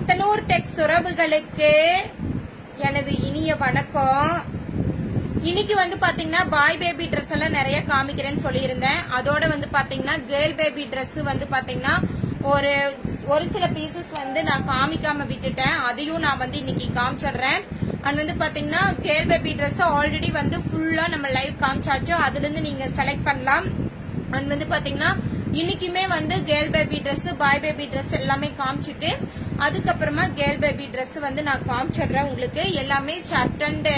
அத்தனூர் டெக்ஸ் உறவுகளுக்கு எனது இனிய வணக்கம் இன்னைக்கு வந்து பாத்தீங்கன்னா பாய் பேபி Dress எல்லாம் நிறைய காமிக்கிறேன்னு சொல்லியிருந்தேன் அதோட வந்து பாத்தீங்கன்னா கேர்ள் பேபி Dress வந்து பாத்தீங்கன்னா ஒரு ஒரு சில பீசஸ் வந்து நான் காமிக்காம விட்டுட்டேன் அதையும் நான் வந்து இன்னைக்கு காமிச்சிடுறேன் அண்ட் வந்து பாத்தீங்கன்னா கேர்ள் பேபி Dress ஆல்ரெடி வந்து ஃபுல்லா நம்ம லைவ் காமிச்சாச்சு அதுல இருந்து நீங்க செலக்ட் பண்ணலாம் அண்ட் வந்து பாத்தீங்கன்னா இன்னைக்குமே வந்து girl baby Dress boy baby Dress எல்லாமே காமிச்சிட்டு அதுக்கப்புறமா கேர்ள் பேபி Dress வந்து நான் காமிச்சிடுறேன் உங்களுக்கு எல்லாமே ஷர்ட் அண்ட்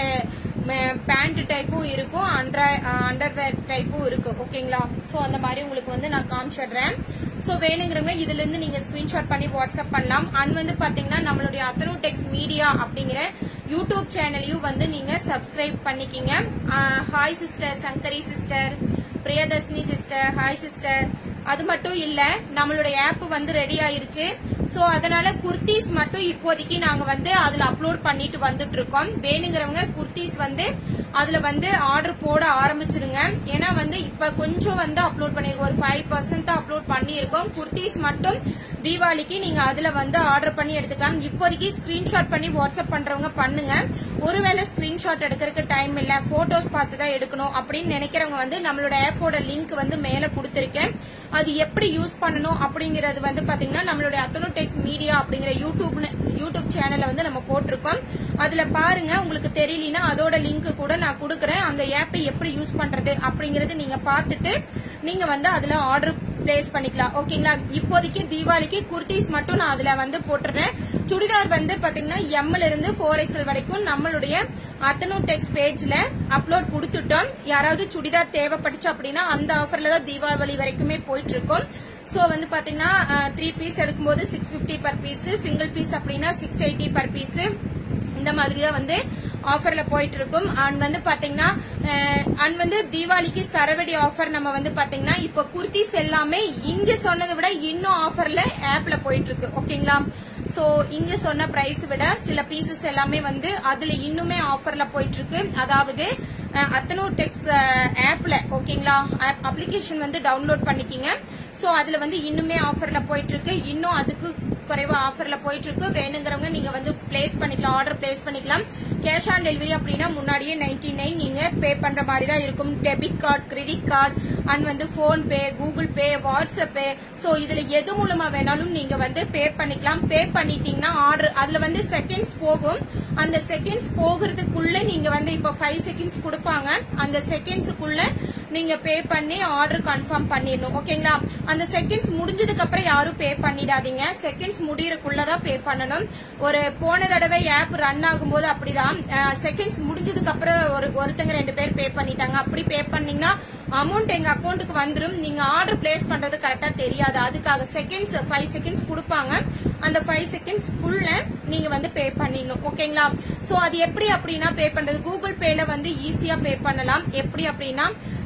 பேண்ட் டைப்பும் இருக்கும் அண்டர் அண்டர்வேர் டைப்பும் இருக்கு ஓகேங்களா சோ அந்த மாதிரி உங்களுக்கு வந்து நான் காமிச்சிடுறேன் சோ வேணுங்கிறவங்க இதுல இருந்து நீங்க ஸ்கிரீன்ஷாட் பண்ணி வாட்ஸ்அப் பண்ணலாம் அண்ட் வந்து பாத்தீங்கன்னா நம்மளுடைய அத்தனு டெக்ஸ் மீடியா அப்படிங்கிற யூடியூப் சேனலையும் வந்து நீங்க சப்ஸ்கிரைப் பண்ணிக்கிங்க hi sister Sankari sister Priyadarshini sister hi sister அது மட்டும் இல்ல நம்மளுடைய ஆப் வந்து ரெடி ஆயிருச்சு சோ அதனால குர்த்திஸ் மட்டும் இப்போதைக்கு நாங்க வந்து அதுல அப்லோட் பண்ணிட்டு வந்துட்டு இருக்கோம் வேணுங்கிறவங்க குர்த்திஸ் வந்து அதுல வந்து ஆர்டர் போட ஆரம்பிச்சிருங்க ஏன்னா வந்து இப்ப கொஞ்சம் வந்து அப்லோட் பண்ணிருக்கோம் ஒரு ஃபைவ் பர்சன்ட் தான் அப்லோட் பண்ணியிருக்கோம் குர்த்திஸ் மட்டும் தீபாவளிக்கு நீங்க அதுல வந்து ஆர்டர் பண்ணி எடுத்துக்கலாம் இப்போதைக்கு ஸ்கிரீன்ஷாட் பண்ணி வாட்ஸ்அப் பண்றவங்க பண்ணுங்க ஒருவேளை ஸ்கிரீன்ஷாட் எடுக்கிறதுக்கு டைம் இல்ல போட்டோஸ் பார்த்து தான் எடுக்கணும் அப்படின்னு நினைக்கிறவங்க வந்து நம்மளோட ஆப்போட லிங்க் வந்து மேல கொடுத்திருக்கேன் அது எப்படி யூஸ் பண்ணணும் அப்படிங்கறது வந்து பாத்தீங்கன்னா நம்மளுடைய அத்தனோடெக்ஸ் மீடியா அப்படிங்கிற யூடியூப் யூடியூப் சேனல்ல வந்து நம்ம போட்டிருக்கோம் அதுல பாருங்க உங்களுக்கு தெரியலனா அதோட லிங்க் கூட நான் கொடுக்கறேன் அந்த ஆப்பை எப்படி யூஸ் பண்றது அப்படிங்கறது நீங்க பார்த்துட்டு நீங்க வந்து அதுல ஆர்டர் பிளேஸ் பண்ணிக்கலாம் ஓகேங்களா இப்போதைக்கு தீபாவளிக்கு குர்த்திஸ் மட்டும் நான் அதுல வந்து போட்டுறேன் சுடிதார் வந்து பாத்தீங்கன்னா எம்ல இருந்து ஃபோர் எக்ஸ்எல் வரைக்கும் நம்மளுடைய அத்தனு டெக்ஸ் பேஜ்ல அப்லோட் கொடுத்துட்டோம் யாராவது சுடிதார் தேவைப்பட்டுச்சு அப்படின்னா அந்த ஆஃபர்ல தான் தீபாவளி வரைக்குமே போயிட்டு இருக்கோம் சோ வந்து பாத்தீங்கன்னா த்ரீ பீஸ் எடுக்கும்போது six fifty per piece single piece அப்படின்னா சிக்ஸ் எயிட்டி பர் பீஸ் இந்த மாதிரி தான் வந்து ஆஃபர்ல போயிட்டு இருக்கும் அண்ட் வந்து பாத்தீங்கன்னா அண்ட் வந்து தீபாவளிக்கு சரவடி ஆஃபர் நம்ம வந்து பாத்தீங்கன்னா இப்போ குர்த்திஸ் எல்லாமே இங்க சொன்னதை விட இன்னும் ஆஃபர்ல ஆப்ல போயிட்டு இருக்கு ஓகேங்களா சோ இங்க சொன்ன பிரைஸ் விட சில பீசஸ் எல்லாமே வந்து அதுல இன்னுமே ஆஃபர்ல போயிட்டு இருக்கு அதாவது அத்தனோ டெக்ஸ் ஆப்ல ஓகேங்களா அப்ளிகேஷன் வந்து டவுன்லோட் பண்ணிக்கிங்க சோ அதுல வந்து இன்னுமே ஆஃபர்ல போயிட்டு இருக்கு இன்னும் அதுக்கு குறைவா ஆஃபர்ல போயிட்டு இருக்கு வேணுங்கிறவங்க நீங்க வந்து பிளேஸ் பண்ணிக்கலாம் ஆர்டர் பிளேஸ் பண்ணிக்கலாம் கேஷ் ஆன் டெலிவரி அப்படின்னா முன்னாடியே நைன்டி நைன் நீங்க பே பண்ற மாதிரி தான் இருக்கும் debit card credit card and வந்து PhonePe Google Pay WhatsApp Pay so இதுல எது மூலமா வேணாலும் நீங்க வந்து பே பண்ணிக்கலாம் பே பண்ணிட்டீங்கன்னா ஆர்டர் அதுல வந்து செகண்ட்ஸ் போகும் அந்த செகண்ட்ஸ் போகிறதுக்குள்ள நீங்க வந்து இப்ப ஃபைவ் செகண்ட்ஸ் கொடுப்பாங்க அந்த செகண்ட்ஸுக்குள்ள நீங்க பே பண்ணி ஆர்டர் கன்ஃபார்ம் பண்ணிடணும் ஓகேங்களா அந்த செகண்ட்ஸ் முடிஞ்சதுக்கு அப்புறம் யாரும் பே பண்ணிடாதீங்க செகண்ட்ஸ் முடியறதுக்குள்ளதான் பே பண்ணணும் ஒரு போன தடவை ஆப் ரன் ஆகும்போது அப்படிதான் செகண்ட்ஸ் முடிஞ்சதுக்கு அப்புறம் ஒரு ஒருத்தங்க ரெண்டு பேர் பே பண்ணிட்டாங்க அப்படி பே பண்ணீங்கன்னா அமௌண்ட் எங்க அக்கௌண்ட்டுக்கு வந்துடும் நீங்க ஆர்டர் பிளேஸ் பண்றது கரெக்டா தெரியாது அதுக்காக செகண்ட்ஸ் ஃபைவ் செகண்ட்ஸ் கொடுப்பாங்க அந்த ஃபைவ் செகண்ட்ஸ்க்குள்ள நீங்க வந்து பே பண்ணிடணும் ஓகேங்களா சோ அது எப்படி அப்படின்னா பே பண்றது கூகுள் பேல வந்து ஈஸியா பே பண்ணலாம் எப்படி அப்படின்னா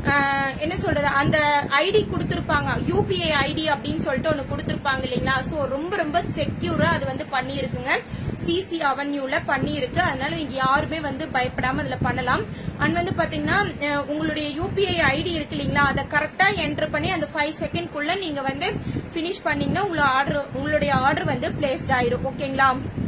என்ன சொல்றது அந்த ஐடி கொடுத்திருப்பாங்க யூபிஐ ஐடி அப்படின்னு சொல்லிட்டு ஒன்னு கொடுத்திருப்பாங்க இல்லைங்களா சோ ரொம்ப ரொம்ப செக்யூரா அது வந்து பண்ணி இருக்குங்க சிசி அவென்யூல பண்ணி இருக்கு அதனால நீங்க யாருமே வந்து பயப்படாம அதுல பண்ணலாம் அண்ட் வந்து பாத்தீங்கன்னா உங்களுடைய யூபிஐ ஐடி இருக்கு இல்லைங்களா அதை கரெக்டா என்டர் பண்ணி அந்த ஃபைவ் செகண்ட்குள்ள நீங்க வந்து பினிஷ் பண்ணீங்கன்னா உங்களோட ஆர்டர் உங்களுடைய ஆர்டர் வந்து பிளேஸ்ட் ஆயிரும் ஓகேங்களா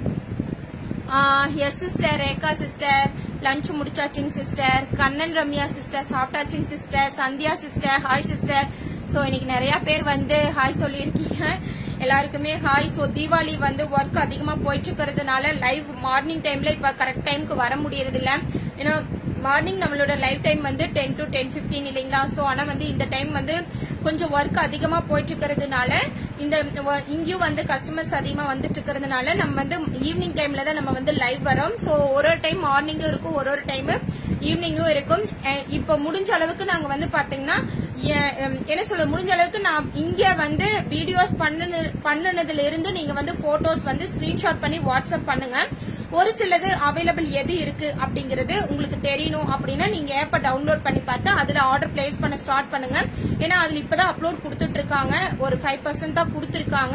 yes sister Rekha sister lunch முடிச்சாச்சிங் சிஸ்டர் கண்ணன் ரம்யா சிஸ்டர் சாப்பிட்டாச்சிங் sister Sandhya sister hi sister so இன்னைக்கு நிறைய பேர் வந்து ஹாய் சொல்லியிருக்கீங்க எல்லாருக்குமே ஹாய் ஸோ தீபாவளி வந்து ஒர்க் அதிகமாக போயிட்டு இருக்கிறதுனால லைவ் மார்னிங் டைம்ல இப்போ கரெக்ட் டைமுக்கு வர முடியறது இல்ல ஏன்னா மார்னிங் நம்மளோட லைவ் டைம் வந்து டென் டு டென் பிப்டீன் இல்லைங்களா ஸோ ஆனால் வந்து இந்த டைம் வந்து கொஞ்சம் ஒர்க் அதிகமா போயிட்டு இருக்கிறதுனால இந்த இங்கேயும் வந்து கஸ்டமர்ஸ் அதிகமா வந்துட்டு இருக்கிறதுனால நம்ம வந்து ஈவினிங் டைம்ல தான் நம்ம வந்து லைவ் வரோம் ஸோ ஒரு ஒரு டைம் மார்னிங்கும் இருக்கும் ஒரு ஒரு டைம் ஈவினிங்கும் இருக்கும் இப்போ முடிஞ்ச அளவுக்கு நாங்க வந்து பாத்தீங்கன்னா என்ன சொல்ல முடிஞ்ச அளவுக்கு நான் இங்க வந்து வீடியோஸ் பண்ணுனதுல இருந்து நீங்க வந்து போட்டோஸ் வந்து ஸ்கிரீன்ஷாட் பண்ணி வாட்ஸ்அப் பண்ணுங்க ஒரு சிலது அவைலபிள் எது இருக்கு அப்படிங்கறது உங்களுக்கு தெரியணும் அப்படின்னா நீங்க ஆப்பை டவுன்லோட் பண்ணி பார்த்து அதுல ஆர்டர் பிளேஸ் பண்ண ஸ்டார்ட் பண்ணுங்க ஏன்னா அதுல இப்பதான் அப்லோட் கொடுத்துட்டு இருக்காங்க ஒரு ஃபைவ் பர்சன்ட் தான் கொடுத்துருக்காங்க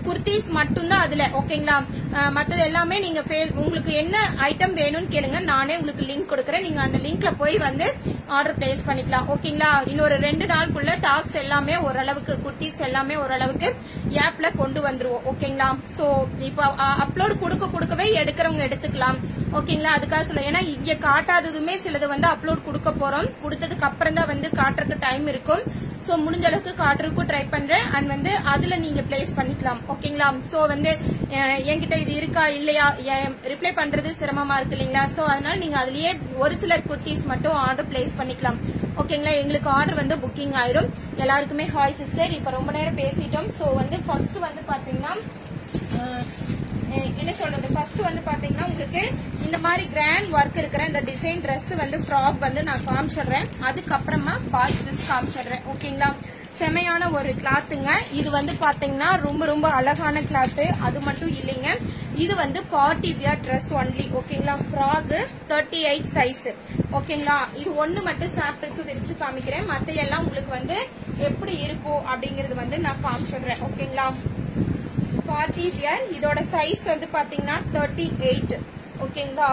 குர்த்திஸ் மட்டும்தான் அதுல ஓகேங்களா அஹ், மத்தது எல்லாமே நீங்க face- உங்களுக்கு என்ன ஐட்டம் வேணும்னு கேளுங்க நானே உங்களுக்கு லிங்க் கொடுக்குறேன் நீங்க அந்த லிங்க்ல போய் வந்து ஆர்டர் பிளேஸ் பண்ணிக்கலாம் ஓகேங்களா இன்னொரு ரெண்டு நாளுக்குள்ள டாப்ஸ் எல்லாமே ஓரளவுக்கு குர்த்திஸ் எல்லாமே ஓரளவுக்கு ஆப்ல கொண்டு வந்துருவோம் ஓகேங்களா சோ இப்போ அப்லோட் கொடுக்க கொடுக்கவே எடுக்கிறவங்க எடுத்துக்கலாம் ஓகேங்களா அதுக்காக சொல்ல ஏன்னா இங்க காட்டாததுமே சிலது வந்து அப்லோட் கொடுக்க போறோம் கொடுத்ததுக்கு அப்புறம் தான் வந்து காட்டுறதுக்கு டைம் இருக்கும் சோ முடிஞ்ச அளவுக்கு காட்டுறதுக்கும் ட்ரை பண்றேன் அண்ட் வந்து அதுல நீங்க பிளேஸ் பண்ணிக்கலாம் ஓகேங்களா சோ வந்து அஹ், என்கிட்ட இது இருக்கா இல்லையா ரிப்ளை பண்றது சிரமமா இருக்கு இல்லைங்களா சோ அதனால நீங்க அதுலயே ஒரு சிலர் குர்த்திஸ் மட்டும் ஆர்டர் பிளேஸ் பண்ணிக்கலாம் ஓகேங்களா எங்களுக்கு ஆர்டர் வந்து புக்கிங் ஆயிரும் எல்லாருக்குமே ஹாய் சிஸ்டர் இப்ப ரொம்ப நேரம் பேசிட்டோம் சோ வந்து ஃபர்ஸ்ட் வந்து பாத்தீங்கன்னா அஹ், அஹ், என்ன சொல்றது ஃபர்ஸ்ட் வந்து பாத்தீங்கன்னா உங்களுக்கு இந்த மாதிரி கிராண்ட் ஒர்க் இருக்கிற இந்த டிசைன் Dress வந்து ஃப்ராக் வந்து நான் காமிச்சிடுறேன் அதுக்கப்புறமா பாஸ் ட்ரெஸ் காமிச்சிடுறேன் ஓகேங்களா செமையான ஒரு கிளாத்துங்க இது வந்து பாத்தீங்கன்னா ரொம்ப ரொம்ப அழகான கிளாத்து அது மட்டும் இல்லைங்க இது வந்து பார்ட்டி வியர் ட்ரெஸ் ஒன்லி ஓகேங்களா ஃப்ராக் தேர்ட்டி எயிட் சைஸ் ஓகேங்களா இது ஒண்ணு மட்டும் சாம்பிளுக்கு விரிச்சு காமிக்கிறேன் மத்த எல்லாம் உங்களுக்கு வந்து எப்படி இருக்கும் அப்படிங்கறது வந்து நான் காமிச்சிடுறேன் ஓகேங்களா பார்ட்டி வியர் இதோட சைஸ் வந்து பாத்தீங்கன்னா தேர்ட்டி எயிட் ஓகேங்களா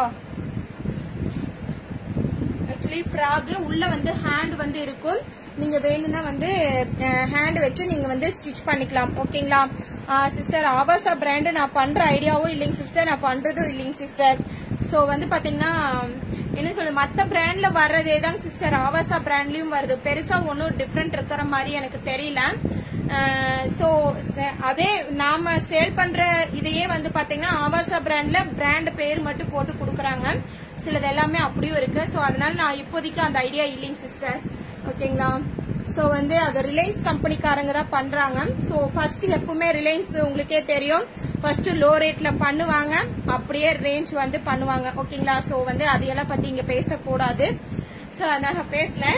ஆக்சுவலி ஃப்ராக் உள்ள வந்து ஹேண்ட் வந்து இருக்கும் நீங்க வேணும்னா வந்து ஹேண்ட் வச்சு நீங்க வந்து ஸ்டிச் பண்ணிக்கலாம் ஓகேங்களா சிஸ்டர் ஆபாசா பிராண்ட் நான் பண்ற ஐடியாவும் இல்லைங்க சிஸ்டர் நான் பண்றதும் இல்லைங்க சிஸ்டர் சோ வந்து பாத்தீங்கன்னா என்ன சொல்ல மத்த பிராண்ட்ல வர்றதே தான் சிஸ்டர் ஆவாசா பிராண்ட்லயும் வருது பெருசா ஒன்னும் டிஃப்ரெண்ட் இருக்கிற மாதிரி எனக்கு தெரியல சோ அதே நாம சேல் பண்ற இதையே வந்து பாத்தீங்கன்னா ஆவாசா பிராண்ட்ல பிராண்ட் பேர் மட்டும் போட்டு கொடுக்கறாங்க சிலது எல்லாமே அப்படியும் இருக்கு சோ அதனால நான் இப்போதைக்கு அந்த ஐடியா இல்லைங்க சிஸ்டர் ஓகேங்களா சோ வந்து அது ரிலையன்ஸ் கம்பெனிக்காரங்க தான் பண்றாங்க சோ ஃபர்ஸ்ட் எப்பவுமே ரிலையன்ஸ் உங்களுக்கே தெரியும் ஃபர்ஸ்ட் லோ ரேட்ல பண்ணுவாங்க அப்படியே ரேஞ்ச் வந்து பண்ணுவாங்க ஓகேங்களா சோ வந்து அதையெல்லாம் பத்தி இங்க பேசக்கூடாது சோ அதனால நான் பேசல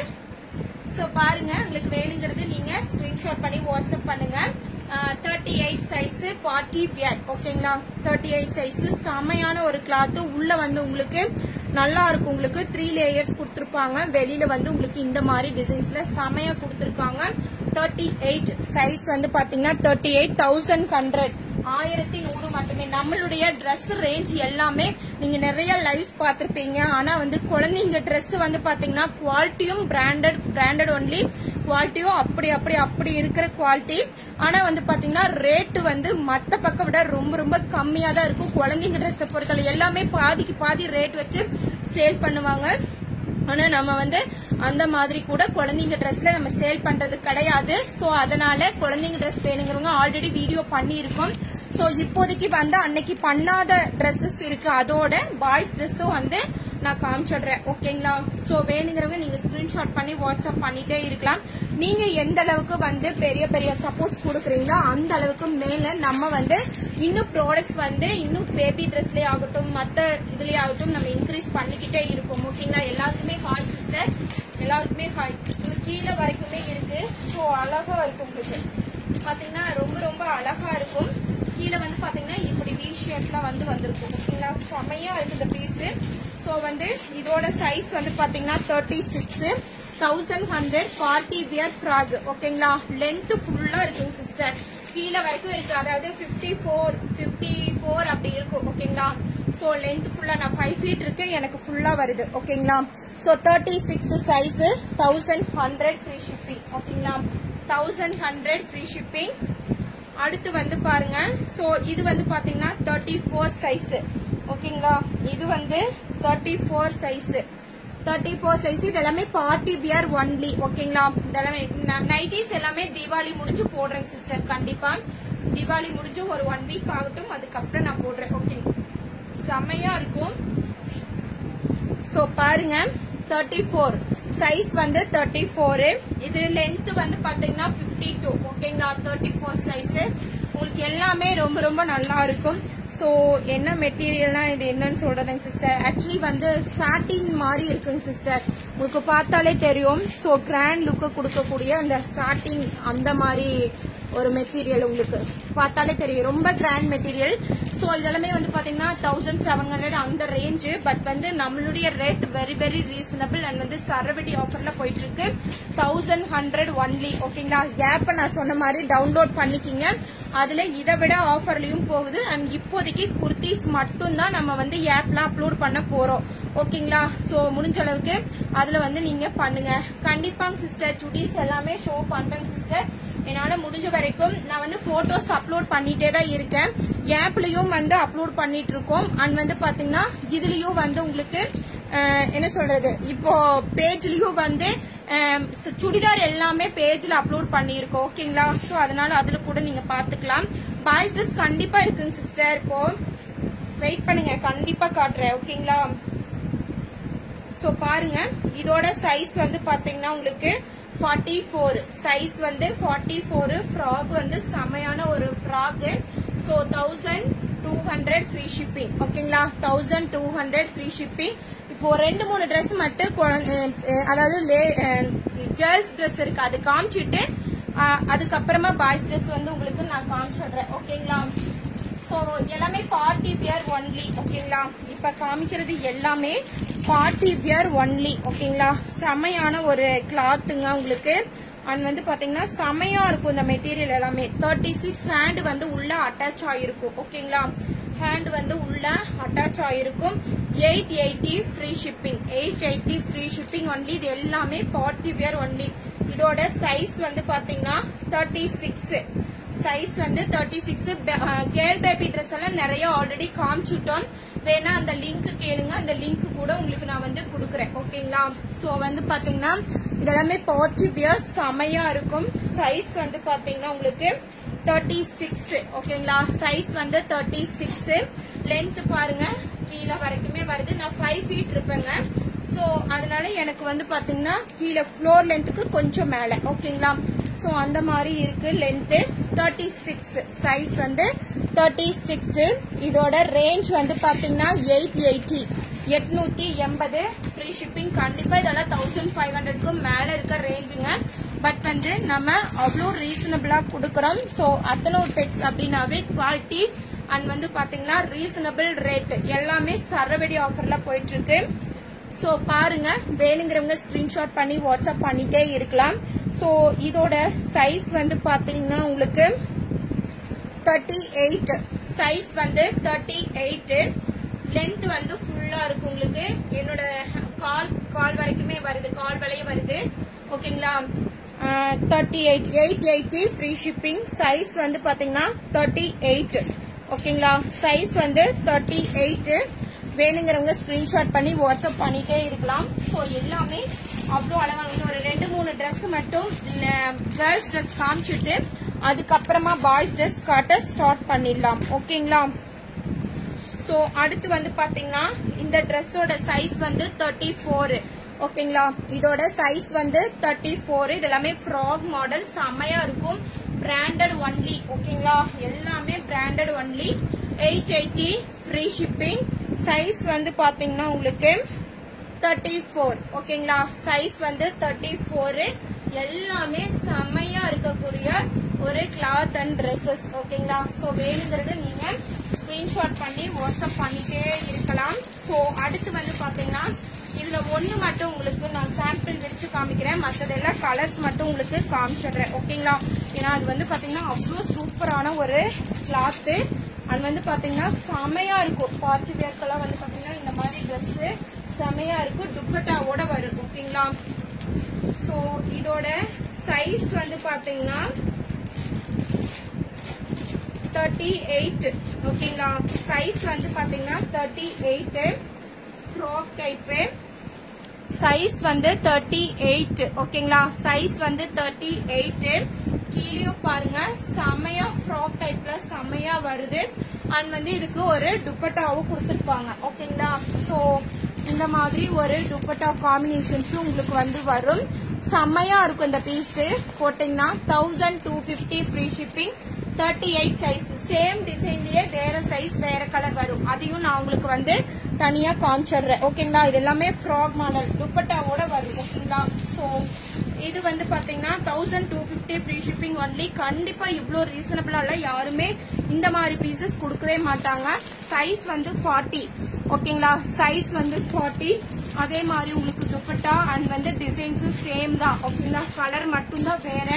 சோ பாருங்க உங்களுக்கு வேணுங்கிறது நீங்க ஸ்கிரீன்ஷாட் பண்ணி வாட்ஸ்அப் பண்ணுங்க thirty eight size party wear ஓகேங்களா தேர்ட்டி எயிட் சைஸ் செமையான ஒரு கிளாத் உள்ள வந்து உங்களுக்கு நல்லா இருக்கும் உங்களுக்கு த்ரீ லேயர்ஸ் கொடுத்துருப்பாங்க வெளியில வந்து உங்களுக்கு இந்த மாதிரி டிசைன்ஸ்ல செமையா கொடுத்துருக்காங்க தேர்ட்டி எயிட் சைஸ் வந்து பாத்தீங்கன்னா தேர்ட்டி எயிட் தௌசண்ட் ஹண்ட்ரட் ஆயிரத்தி நூறு மட்டுமே நம்மளுடைய Dress ரேஞ்ச் எல்லாமே நீங்க நிறைய லைவ்ஸ் பார்த்திருப்பீங்க ஆனா வந்து குழந்தைங்க Dress வந்து பாத்தீங்கன்னா குவாலிட்டியும் பிராண்டட் பிராண்டட் ஒன்லி குவாலிட்டியும் அப்படி அப்படி அப்படி இருக்கிற குவாலிட்டி ஆனா வந்து பாத்தீங்கன்னா ரேட்டு வந்து மத்த பக்கம் விட ரொம்ப ரொம்ப கம்மியா தான் இருக்கும் குழந்தைங்க Dress பொறுத்தவரை எல்லாமே பாதிக்கு பாதி ரேட் வச்சு சேல் பண்ணுவாங்க ஆனா நம்ம வந்து அந்த மாதிரி கூட குழந்தைங்க ட்ரெஸ்ல நம்ம சேல் பண்றது கிடையாது சோ அதனால குழந்தைங்க ட்ரெஸ் வேணுங்கிறவங்க ஆல்ரெடி வீடியோ பண்ணியிருக்கோம் சோ இப்போதைக்கு வந்து அன்னைக்கு பண்ணாத ட்ரெஸ்ஸஸ் இருக்கு அதோட பாய்ஸ் ட்ரெஸ்ஸும் வந்து நான் காமிச்சிடுறேன் ஓகேங்களா சோ வேணுங்கிறவங்க நீங்க ஸ்கிரீன்ஷாட் பண்ணி வாட்ஸ்அப் பண்ணிட்டே இருக்கலாம் நீங்க எந்த அளவுக்கு வந்து பெரிய பெரிய சப்போர்ட்ஸ் கொடுக்குறீங்களோ அந்த அளவுக்கு மேல நம்ம வந்து இன்னும் ப்ராடக்ட்ஸ் வந்து இன்னும் பேபி ட்ரெஸ்லயே ஆகட்டும் மத்த இதுலயே ஆகட்டும் நம்ம இன்க்ரீஸ் பண்ணிக்கிட்டே இருப்போம் ஓகேங்களா எல்லாருக்குமே ஹாய் சிஸ்டர் எல்லாருக்குமே ஹாய் இது கீழே வரைக்குமே இருக்கு ஸோ அழகா இருக்கும் உங்களுக்கு பாத்தீங்கன்னா ரொம்ப ரொம்ப அழகா இருக்கும் கீழே வந்து பாத்தீங்கன்னா இப்படி வி ஷேப்ல வந்து வந்திருக்கும் ஓகேங்களா செமையா இருக்கு இந்த பீஸ் ஸோ வந்து இதோட சைஸ் வந்து பாத்தீங்கன்னா thirty six thousand hundred party wear frock ஓகேங்களா லென்த் ஃபுல்லா இருக்குங்க சிஸ்டர் கீழே வரைக்கும் இருக்கு அதாவது 54 ஃபோர் ஃபிஃப்டி ஃபோர் அப்படி இருக்கும் ஓகேங்களா ஸோ லென்த் ஃபுல்லா நான் ஃபைவ் ஃபீட் இருக்கு எனக்கு ஃபுல்லா வருது ஓகேங்களா so thirty six size thousand hundred free shipping ஓகேங்களா தௌசண்ட் ஹண்ட்ரட் ஃப்ரீ ஷிப்பிங் அடுத்து வந்து பாருங்க ஸோ இது வந்து பாத்தீங்கன்னா தேர்ட்டி ஃபோர் சைஸ் ஓகேங்களா இது வந்து thirty four size thirty four size இது எல்லாமே பார்ட்டி பியர் ஒன்லி ஓகேங்களா இதெல்லாமே நைட்டிஸ் எல்லாமே தீபாவளி முடிஞ்சு போடுறேன் சிஸ்டர் கண்டிப்பா தீபாவளி முடிஞ்சு ஒரு ஒன் வீக் ஆகட்டும் அதுக்கப்புறம் நான் போடுறேன் ஓகே செமையா இருக்கும் சோ பாருங்க தேர்ட்டி ஃபோர் சைஸ் வந்து தேர்ட்டி ஃபோரு இது லென்த் வந்து பாத்தீங்கன்னா பிப்டி டூ ஓகேங்களா தேர்ட்டி ஃபோர் சைஸ் உங்களுக்கு எல்லாமே ரொம்ப ரொம்ப நல்லா இருக்கும் ஸோ என்ன மெட்டீரியல்னா இது என்னன்னு சொல்றதுங்க சிஸ்டர் ஆக்சுவலி வந்து சாட்டின் மாதிரி இருக்குங்க சிஸ்டர் உங்களுக்கு பார்த்தாலே தெரியும் ஸோ கிராண்ட் லுக்கு கொடுக்கக்கூடிய அந்த சாட்டின் அந்த மாதிரி ஒரு மெட்டீரியல் உங்களுக்கு பார்த்தாலே தெரியும் ரொம்ப கிராண்ட் மெட்டீரியல் ஸோ இதெல்லாமே வந்து பாத்தீங்கன்னா தௌசண்ட் செவன் ஹண்ட்ரட் அந்த ரேஞ்சு பட் வந்து நம்மளுடைய rate very very reasonable and வந்து சரவடி ஆஃபர்ல போயிட்டு இருக்கு தௌசண்ட் ஹண்ட்ரட் ஒன்லி ஓகேங்களா ஆப்பை நான் சொன்ன மாதிரி டவுன்லோட் பண்ணிக்கிங்க அதுல இதை விட ஆஃபர்லயும் போகுது அண்ட் இப்போதைக்கு குர்த்திஸ் மட்டும் தான் நம்ம வந்து ஆப்ல அப்லோட் பண்ண போறோம் ஓகேங்களா சோ முடிஞ்ச அளவுக்கு அதுல வந்து நீங்க பண்ணுங்க கண்டிப்பாங்க சிஸ்டர் சுடிஸ் எல்லாமே ஷோ பண்றேங்க சிஸ்டர் என்னால முடிஞ்ச வரைக்கும் நான் வந்து போட்டோஸ் அப்லோட் பண்ணிட்டே தான் இருக்கேன் ஆப்லயும் வந்து அப்லோட் பண்ணிட்டு இருக்கோம் அண்ட் வந்து பாத்தீங்கன்னா இதுலயும் வந்து உங்களுக்கு அஹ், என்ன சொல்றது இப்போ பேஜ்லயும் வந்து அஹ், சு- சுடிதார் எல்லாமே பேஜ்ல அப்லோட் பண்ணியிருக்கோம் ஓகேங்களா சோ அதனால அதுல கூட நீங்க பாத்துக்கலாம் பாய்ஸ் ட்ரெஸ் கண்டிப்பா இருக்குங்க சிஸ்டர் இப்போ வெயிட் பண்ணுங்க கண்டிப்பா காட்டுறேன் ஓகேங்களா சோ பாருங்க இதோட சைஸ் வந்து பாத்தீங்கன்னா உங்களுக்கு 44 ஃபோர் சைஸ் வந்து 44 ஃபோர் ஃப்ராக் வந்து செமையான ஒரு frock so thousand two hundred free shipping ஓகேங்களா thousand two hundred free shipping இப்போ ரெண்டு மூணு Dress மட்டும் குழந்தை- அஹ் அதாவது கேர்ள்ஸ் Dress இருக்கு அது காமிச்சிட்டு அஹ் அதுக்கப்புறமா பாய்ஸ் Dress வந்து உங்களுக்கு நான் காமிச்சிடுறேன் ஓகேங்களா ஸோ எல்லாமே பார்ட்டி வியர் ஒன்லி ஓகேங்களா இப்போ காமிக்கிறது எல்லாமே பார்ட்டி வியர் ஒன்லி ஓகேங்களா செமையான ஒரு கிளாத்துங்க உங்களுக்கு அண்ட் வந்து பாத்தீங்கன்னா செமையா இருக்கும் இந்த மெட்டீரியல் எல்லாமே தேர்ட்டி சிக்ஸ் ஹேண்ட் வந்து உள்ள அட்டாச் ஆயிருக்கும் ஓகேங்களா ஹேண்ட் வந்து உள்ள அட்டாச் ஆயிருக்கும் eight eighty free shipping eight eighty free shipping only இது எல்லாமே பார்ட்டி வியர் ஒன்லி இதோட சைஸ் வந்து பாத்தீங்கன்னா தேர்ட்டி சிக்ஸ் சைஸ் வந்து thirty six girl baby dress எல்லாம் நிறைய ஆல்ரெடி காமிச்சுட்டோம் வேணா அந்த லிங்க் கேளுங்க அந்த லிங்க் கூட உங்களுக்கு நான் வந்து கொடுக்குறேன் ஓகேங்களா சோ வந்து பாத்தீங்கன்னா இதெல்லாமே பார்ட்டி வியர் செமையா இருக்கும் சைஸ் வந்து பாத்தீங்கன்னா உங்களுக்கு தேர்ட்டி சிக்ஸ் ஓகேங்களா சைஸ் வந்து தேர்ட்டி சிக்ஸ் லென்த் பாருங்க கீழே வரைக்குமே வருது நான் ஃபைவ் ஃபீட் இருப்பேங்க சோ அதனால எனக்கு வந்து பாத்தீங்கன்னா கீழே ஃப்ளோர் லென்த்துக்கு கொஞ்சம் மேல ஓகேங்களா சோ அந்த மாதிரி இருக்கு லென்த் தேர்ட்டி சிக்ஸ் சைஸ் வந்து தேர்ட்டி சிக்ஸ் இதோட ரேஞ்ச் வந்து பாத்தீங்கன்னா எயிட் எயிட்டி எட்நூத்தி எண்பது ஃப்ரீ ஷிப்பிங் கண்டிப்பா இதெல்லாம் தௌசண்ட் ஃபைவ் ஹண்ட்ரட்க்கும் மேல இருக்க ரேஞ்சுங்க பட் வந்து நம்ம அவ்வளோ ரீசனபிளா கொடுக்குறோம் ஸோ அத்தனோடெக்ஸ் அப்படின்னாவே குவாலிட்டி அண்ட் வந்து பாத்தீங்கன்னா ரீசனபிள் ரேட் எல்லாமே சரவெடி ஆஃபர்ல போயிட்டு இருக்கு ஸோ பாருங்க வேணுங்கிறவங்க ஸ்கிரீன்ஷாட் பண்ணி வாட்ஸ்அப் பண்ணிட்டே இருக்கலாம் ஸோ இதோட சைஸ் வந்து பாத்தீங்கன்னா உங்களுக்கு தேர்ட்டி எயிட் சைஸ் வந்து தேர்ட்டி எயிட் லென்த் வந்து ஃபுல்லா இருக்கு உங்களுக்கு என்னோட கால் கால் வரைக்குமே வருது கால் வலையே வருது ஓகேங்களா thirty eight eight eighty free shipping size வந்து பாத்தீங்கன்னா தேர்ட்டி எயிட் ஓகேங்களா சைஸ் வந்து தேர்ட்டி எயிட் வேணுங்கிறவங்க ஸ்கிரீன்ஷாட் பண்ணி வாட்ஸ்அப் பண்ணிட்டே இருக்கலாம் ஸோ எல்லாமே அவ்வளோ அழகா இன்னும் ஒரு ரெண்டு மூணு Dress மட்டும் கேர்ள்ஸ் ட்ரெஸ் காமிச்சிட்டு அதுக்கப்புறமா பாய்ஸ் ட்ரெஸ் காட்ட ஸ்டார்ட் பண்ணிடலாம் ஓகேங்களா ஸோ அடுத்து வந்து பாத்தீங்கன்னா இந்த ட்ரெஸ்ஸோட சைஸ் வந்து தேர்ட்டி ஃபோர் ஓகேங்களா இதோட சைஸ் வந்து தேர்ட்டி ஃபோர் இது எல்லாமே ஃப்ராக் மாடல் செம்மையா இருக்கும் பிராண்டட் ஒன்லி ஓகேங்களா எல்லாமே branded only eight eighty free shipping size வந்து பாத்தீங்கன்னா உங்களுக்கு தேர்ட்டி ஃபோர் ஓகேங்களா சைஸ் வந்து தேர்ட்டி ஃபோர் எல்லாமே செம்மையா இருக்கக்கூடிய ஒரு கிளாத் அண்ட் ட்ரெஸ்ஸஸ் ஓகேங்களா ஸோ வேணுங்கிறது நீங்க ஸ்கிரீன்ஷாட் பண்ணி வாட்ஸ்அப் பண்ணிட்டே இருக்கலாம் ஸோ அடுத்து வந்து பாத்தீங்கன்னா இதுல ஒண்ணு மட்டும் உங்களுக்கு நான் சாம்பிள் விரிச்சு காமிக்கிறேன் மற்றதெல்லாம் கலர்ஸ் மட்டும் உங்களுக்கு காமிச்சிடுறேன் ஓகேங்களா ஏன்னா அது வந்து பாத்தீங்கன்னா அவ்வளோ சூப்பரான ஒரு கிளாத்து அது வந்து பாத்தீங்கன்னா செமையா இருக்கும் பார்ட்டி வேர்க்கெல்லாம் வந்து பாத்தீங்கன்னா இந்த மாதிரி Dress செமையா இருக்கும் துப்பட்டாவோட வரும் ஓகேங்களா ஸோ இதோட சைஸ் வந்து பாத்தீங்கன்னா தேர்ட்டி எயிட் ஓகேங்களா சைஸ் வந்து பாத்தீங்கன்னா thirty eight frock type size வந்து தேர்ட்டி எயிட் ஓகேங்களா சைஸ் வந்து தேர்ட்டி எயிட் கீழேயும் பாருங்க செமையா ஃப்ராக் டைப்ல செமையா வருது அண்ட் வந்து இதுக்கு ஒரு துப்பட்டாவும் கொடுத்துருப்பாங்க ஓகேங்களா ஸோ இந்த மாதிரி ஒரு துப்பட்டா காம்பினேஷன்ஸும் உங்களுக்கு வந்து வரும் செம்மையா இருக்கும் இந்த பீஸ் போட்டீங்கன்னா thousand two fifty free shipping thirty eight size same டிசைன்லயே வேற சைஸ் வேற கலர் வரும் அதையும் நான் உங்களுக்கு வந்து தனியா காமிச்சிடுறேன் ஓகேங்களா இது எல்லாமே ஃப்ராக் மாடல் துப்பட்டாவோட வரும் ஓகேங்களா ஸோ இது வந்து பாத்தீங்கன்னா thousand two fifty free shipping only கண்டிப்பா இவ்வளோ ரீசனபிளால யாருமே இந்த மாதிரி பீசஸ் கொடுக்கவே மாட்டாங்க சைஸ் வந்து ஃபார்ட்டி ஓகேங்களா சைஸ் வந்து ஃபார்ட்டி அதே மாதிரி உங்களுக்கு துப்பட்டா அண்ட் வந்து டிசைன்ஸும் சேம் தான் ஓகேங்களா கலர் மட்டும்தான் வேற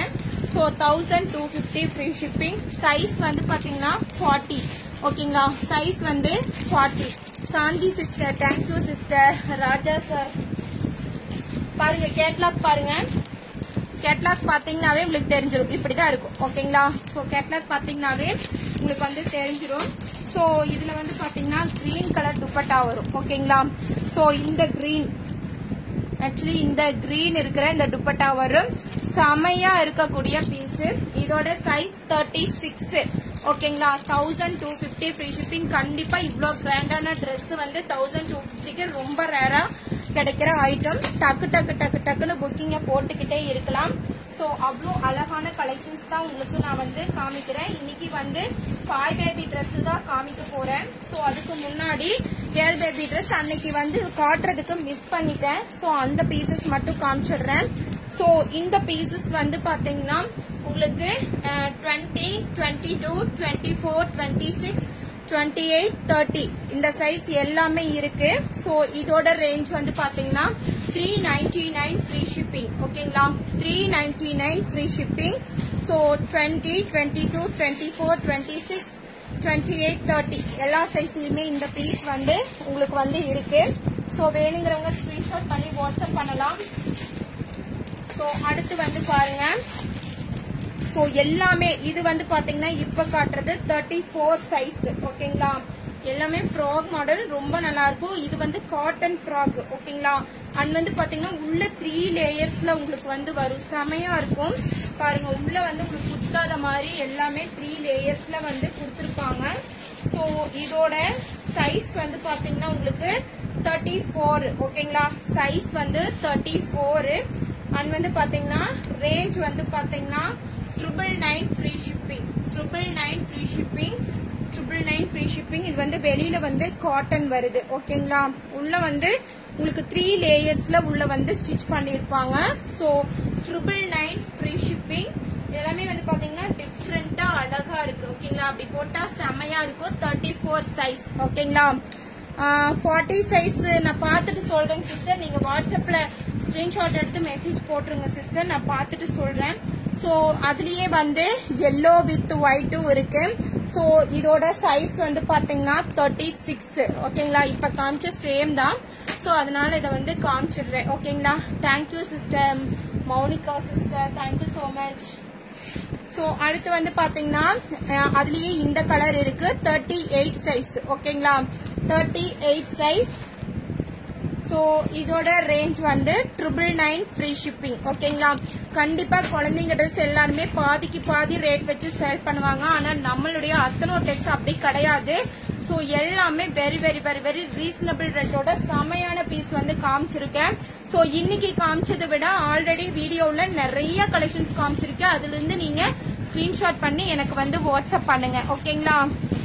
so thousand two fifty free shipping size வந்து பாத்தீங்கன்னா ஃபார்ட்டி ஓகேங்களா சைஸ் வந்து forty Shanthi sister thank you sister Raja sir பாருங்க கேட்லாக் பாருங்க கேட்லாக் பாத்தீங்கன்னாவே உங்களுக்கு தெரிஞ்சிடும் இப்படிதான் இருக்கும் ஓகேங்களா ஸோ கேட்லாக் பாத்தீங்கன்னாவே உங்களுக்கு வந்து தெரிஞ்சிடும் ஸோ இதுல வந்து பாத்தீங்கன்னா கிரீன் கலர் துப்பட்டா வரும் ஓகேங்களா ஸோ இந்த கிரீன் ஆக்சுவலி இந்த கிரீன் இருக்கிற இந்த துப்பட்டா வரும் செமையா இருக்கக்கூடிய பீஸ் இதோட சைஸ் தேர்ட்டி சிக்ஸ் ஓகேங்களா thousand two fifty free shipping கண்டிப்பா இவ்வளோ கிராண்டான Dress வந்து தௌசண்ட் டூ ஃபிஃப்டிக்கு ரொம்ப ரேரா கிடைக்கிற ஐட்டம் டக்கு டக்கு டக்கு டக்குன்னு புக்கிங்க போட்டுக்கிட்டே இருக்கலாம் ஸோ அவ்வளோ அழகான கலெக்ஷன்ஸ் தான் உங்களுக்கு நான் வந்து காமிக்கிறேன் இன்னைக்கு வந்து பாய் பேபி Dress தான் காமிக்க போறேன் ஸோ அதுக்கு முன்னாடி கேர்ள் பேபி Dress அன்னைக்கு வந்து காட்டுறதுக்கு மிஸ் பண்ணிட்டேன் ஸோ அந்த பீசஸ் மட்டும் காமிச்சிடுறேன் ஸோ இந்த பீசஸ் வந்து பாத்தீங்கன்னா உங்களுக்கு twenty twenty two twenty four twenty six twenty eight thirty இந்த சைஸ் எல்லாமே இருக்கு ஸோ இதோட ரேஞ்ச் வந்து பாத்தீங்கன்னா three ninety nine free shipping ஓகேங்களா three ninety nine free shipping so twenty twenty two twenty four twenty six twenty eight thirty எல்லா சைஸ்லயுமே இந்த பீஸ் வந்து உங்களுக்கு வந்து இருக்கு ஸோ வேணுங்கிறவங்க ஸ்கிரீன்ஷாட் பண்ணி வாட்ஸ்அப் பண்ணலாம் ஸோ அடுத்து வந்து பாருங்க ஸோ எல்லாமே இது வந்து பாத்தீங்கன்னா இப்ப காட்டுறது தேர்ட்டி ஃபோர் சைஸ் ஓகேங்களா எல்லாமே ஃப்ராக் மாடல் ரொம்ப நல்லா இருக்கும் இது வந்து காட்டன் ஃப்ராக் ஓகேங்களா அண்ட் வந்து பாத்தீங்கன்னா உள்ள த்ரீ லேயர்ஸ்ல உங்களுக்கு வந்து வரும் செமையா இருக்கும் பாருங்க உள்ள வந்து உங்களுக்கு குத்தாத மாதிரி எல்லாமே த்ரீ லேயர்ஸ்ல வந்து கொடுத்துருப்பாங்க ஸோ இதோட சைஸ் வந்து பாத்தீங்கன்னா உங்களுக்கு தேர்ட்டி ஃபோர் ஓகேங்களா சைஸ் வந்து தேர்ட்டி ஃபோர் அண்ட் வந்து பாத்தீங்கன்னா ரேஞ்ச் வந்து பாத்தீங்கன்னா triple nine free shipping triple nine free shipping triple nine free shipping இது வந்து வெளியில வந்து காட்டன் வருது ஓகேங்களா உள்ள வந்து உங்களுக்கு த்ரீ லேயர்ஸ்ல உள்ள வந்து ஸ்டிச் பண்ணிருப்பாங்க so triple nine free shipping எல்லாமே வந்து பாத்தீங்கன்னா டிஃப்ரெண்டா அழகா இருக்கு ஓகேங்களா அப்படி போட்டா செமையா இருக்கும் தேர்ட்டி ஃபோர் சைஸ் ஓகேங்களா ஃபார்ட்டி சைஸ் நான் பார்த்துட்டு சொல்றேன் சிஸ்டர் நீங்க வாட்ஸ்அப்ல ஸ்கிரீன்ஷாட் எடுத்து மெசேஜ் போட்டுருங்க சிஸ்டர் நான் பார்த்துட்டு சொல்றேன் ஸோ அதுலயே வந்து எல்லோ வித் ஒயிட்டும் இருக்கு ஸோ இதோட சைஸ் வந்து பாத்தீங்கன்னா தேர்ட்டி சிக்ஸ் ஓகேங்களா இப்ப காமிச்ச சேம் தான் ஸோ அதனால இதை வந்து காமிச்சிடுறேன் ஓகேங்களா thank you sister Mounika sister thank you so much so அடுத்து வந்து பாத்தீங்கன்னா அஹ், அதுலயே இந்த கலர் இருக்கு தேர்ட்டி எயிட் சைஸ் ஓகேங்களா தேர்ட்டி எயிட் சைஸ் ஸோ இதோட ரேஞ்ச் வந்து ட்ரிபிள் நைன் ஃப்ரீ ஷிப்பிங் ஓகேங்களா கண்டிப்பா குழந்தைங்க ட்ரெஸ் எல்லாருமே பாதிக்கு பாதி ரேட் வச்சு சேல் பண்ணுவாங்க ஆனா நம்மளுடைய அத்தனோ டெக்ஸ் அப்படி கிடையாது ஸோ எல்லாமே very very very very reasonable ரேட்டோட செமையான பீஸ் வந்து காமிச்சிருக்கேன் ஸோ இன்னைக்கு காமிச்சதை விட ஆல்ரெடி வீடியோல நிறைய கலெக்ஷன்ஸ் காமிச்சிருக்கேன் அதுல இருந்து நீங்க ஸ்கிரீன்ஷாட் பண்ணி எனக்கு வந்து வாட்ஸ்அப் பண்ணுங்க ஓகேங்களா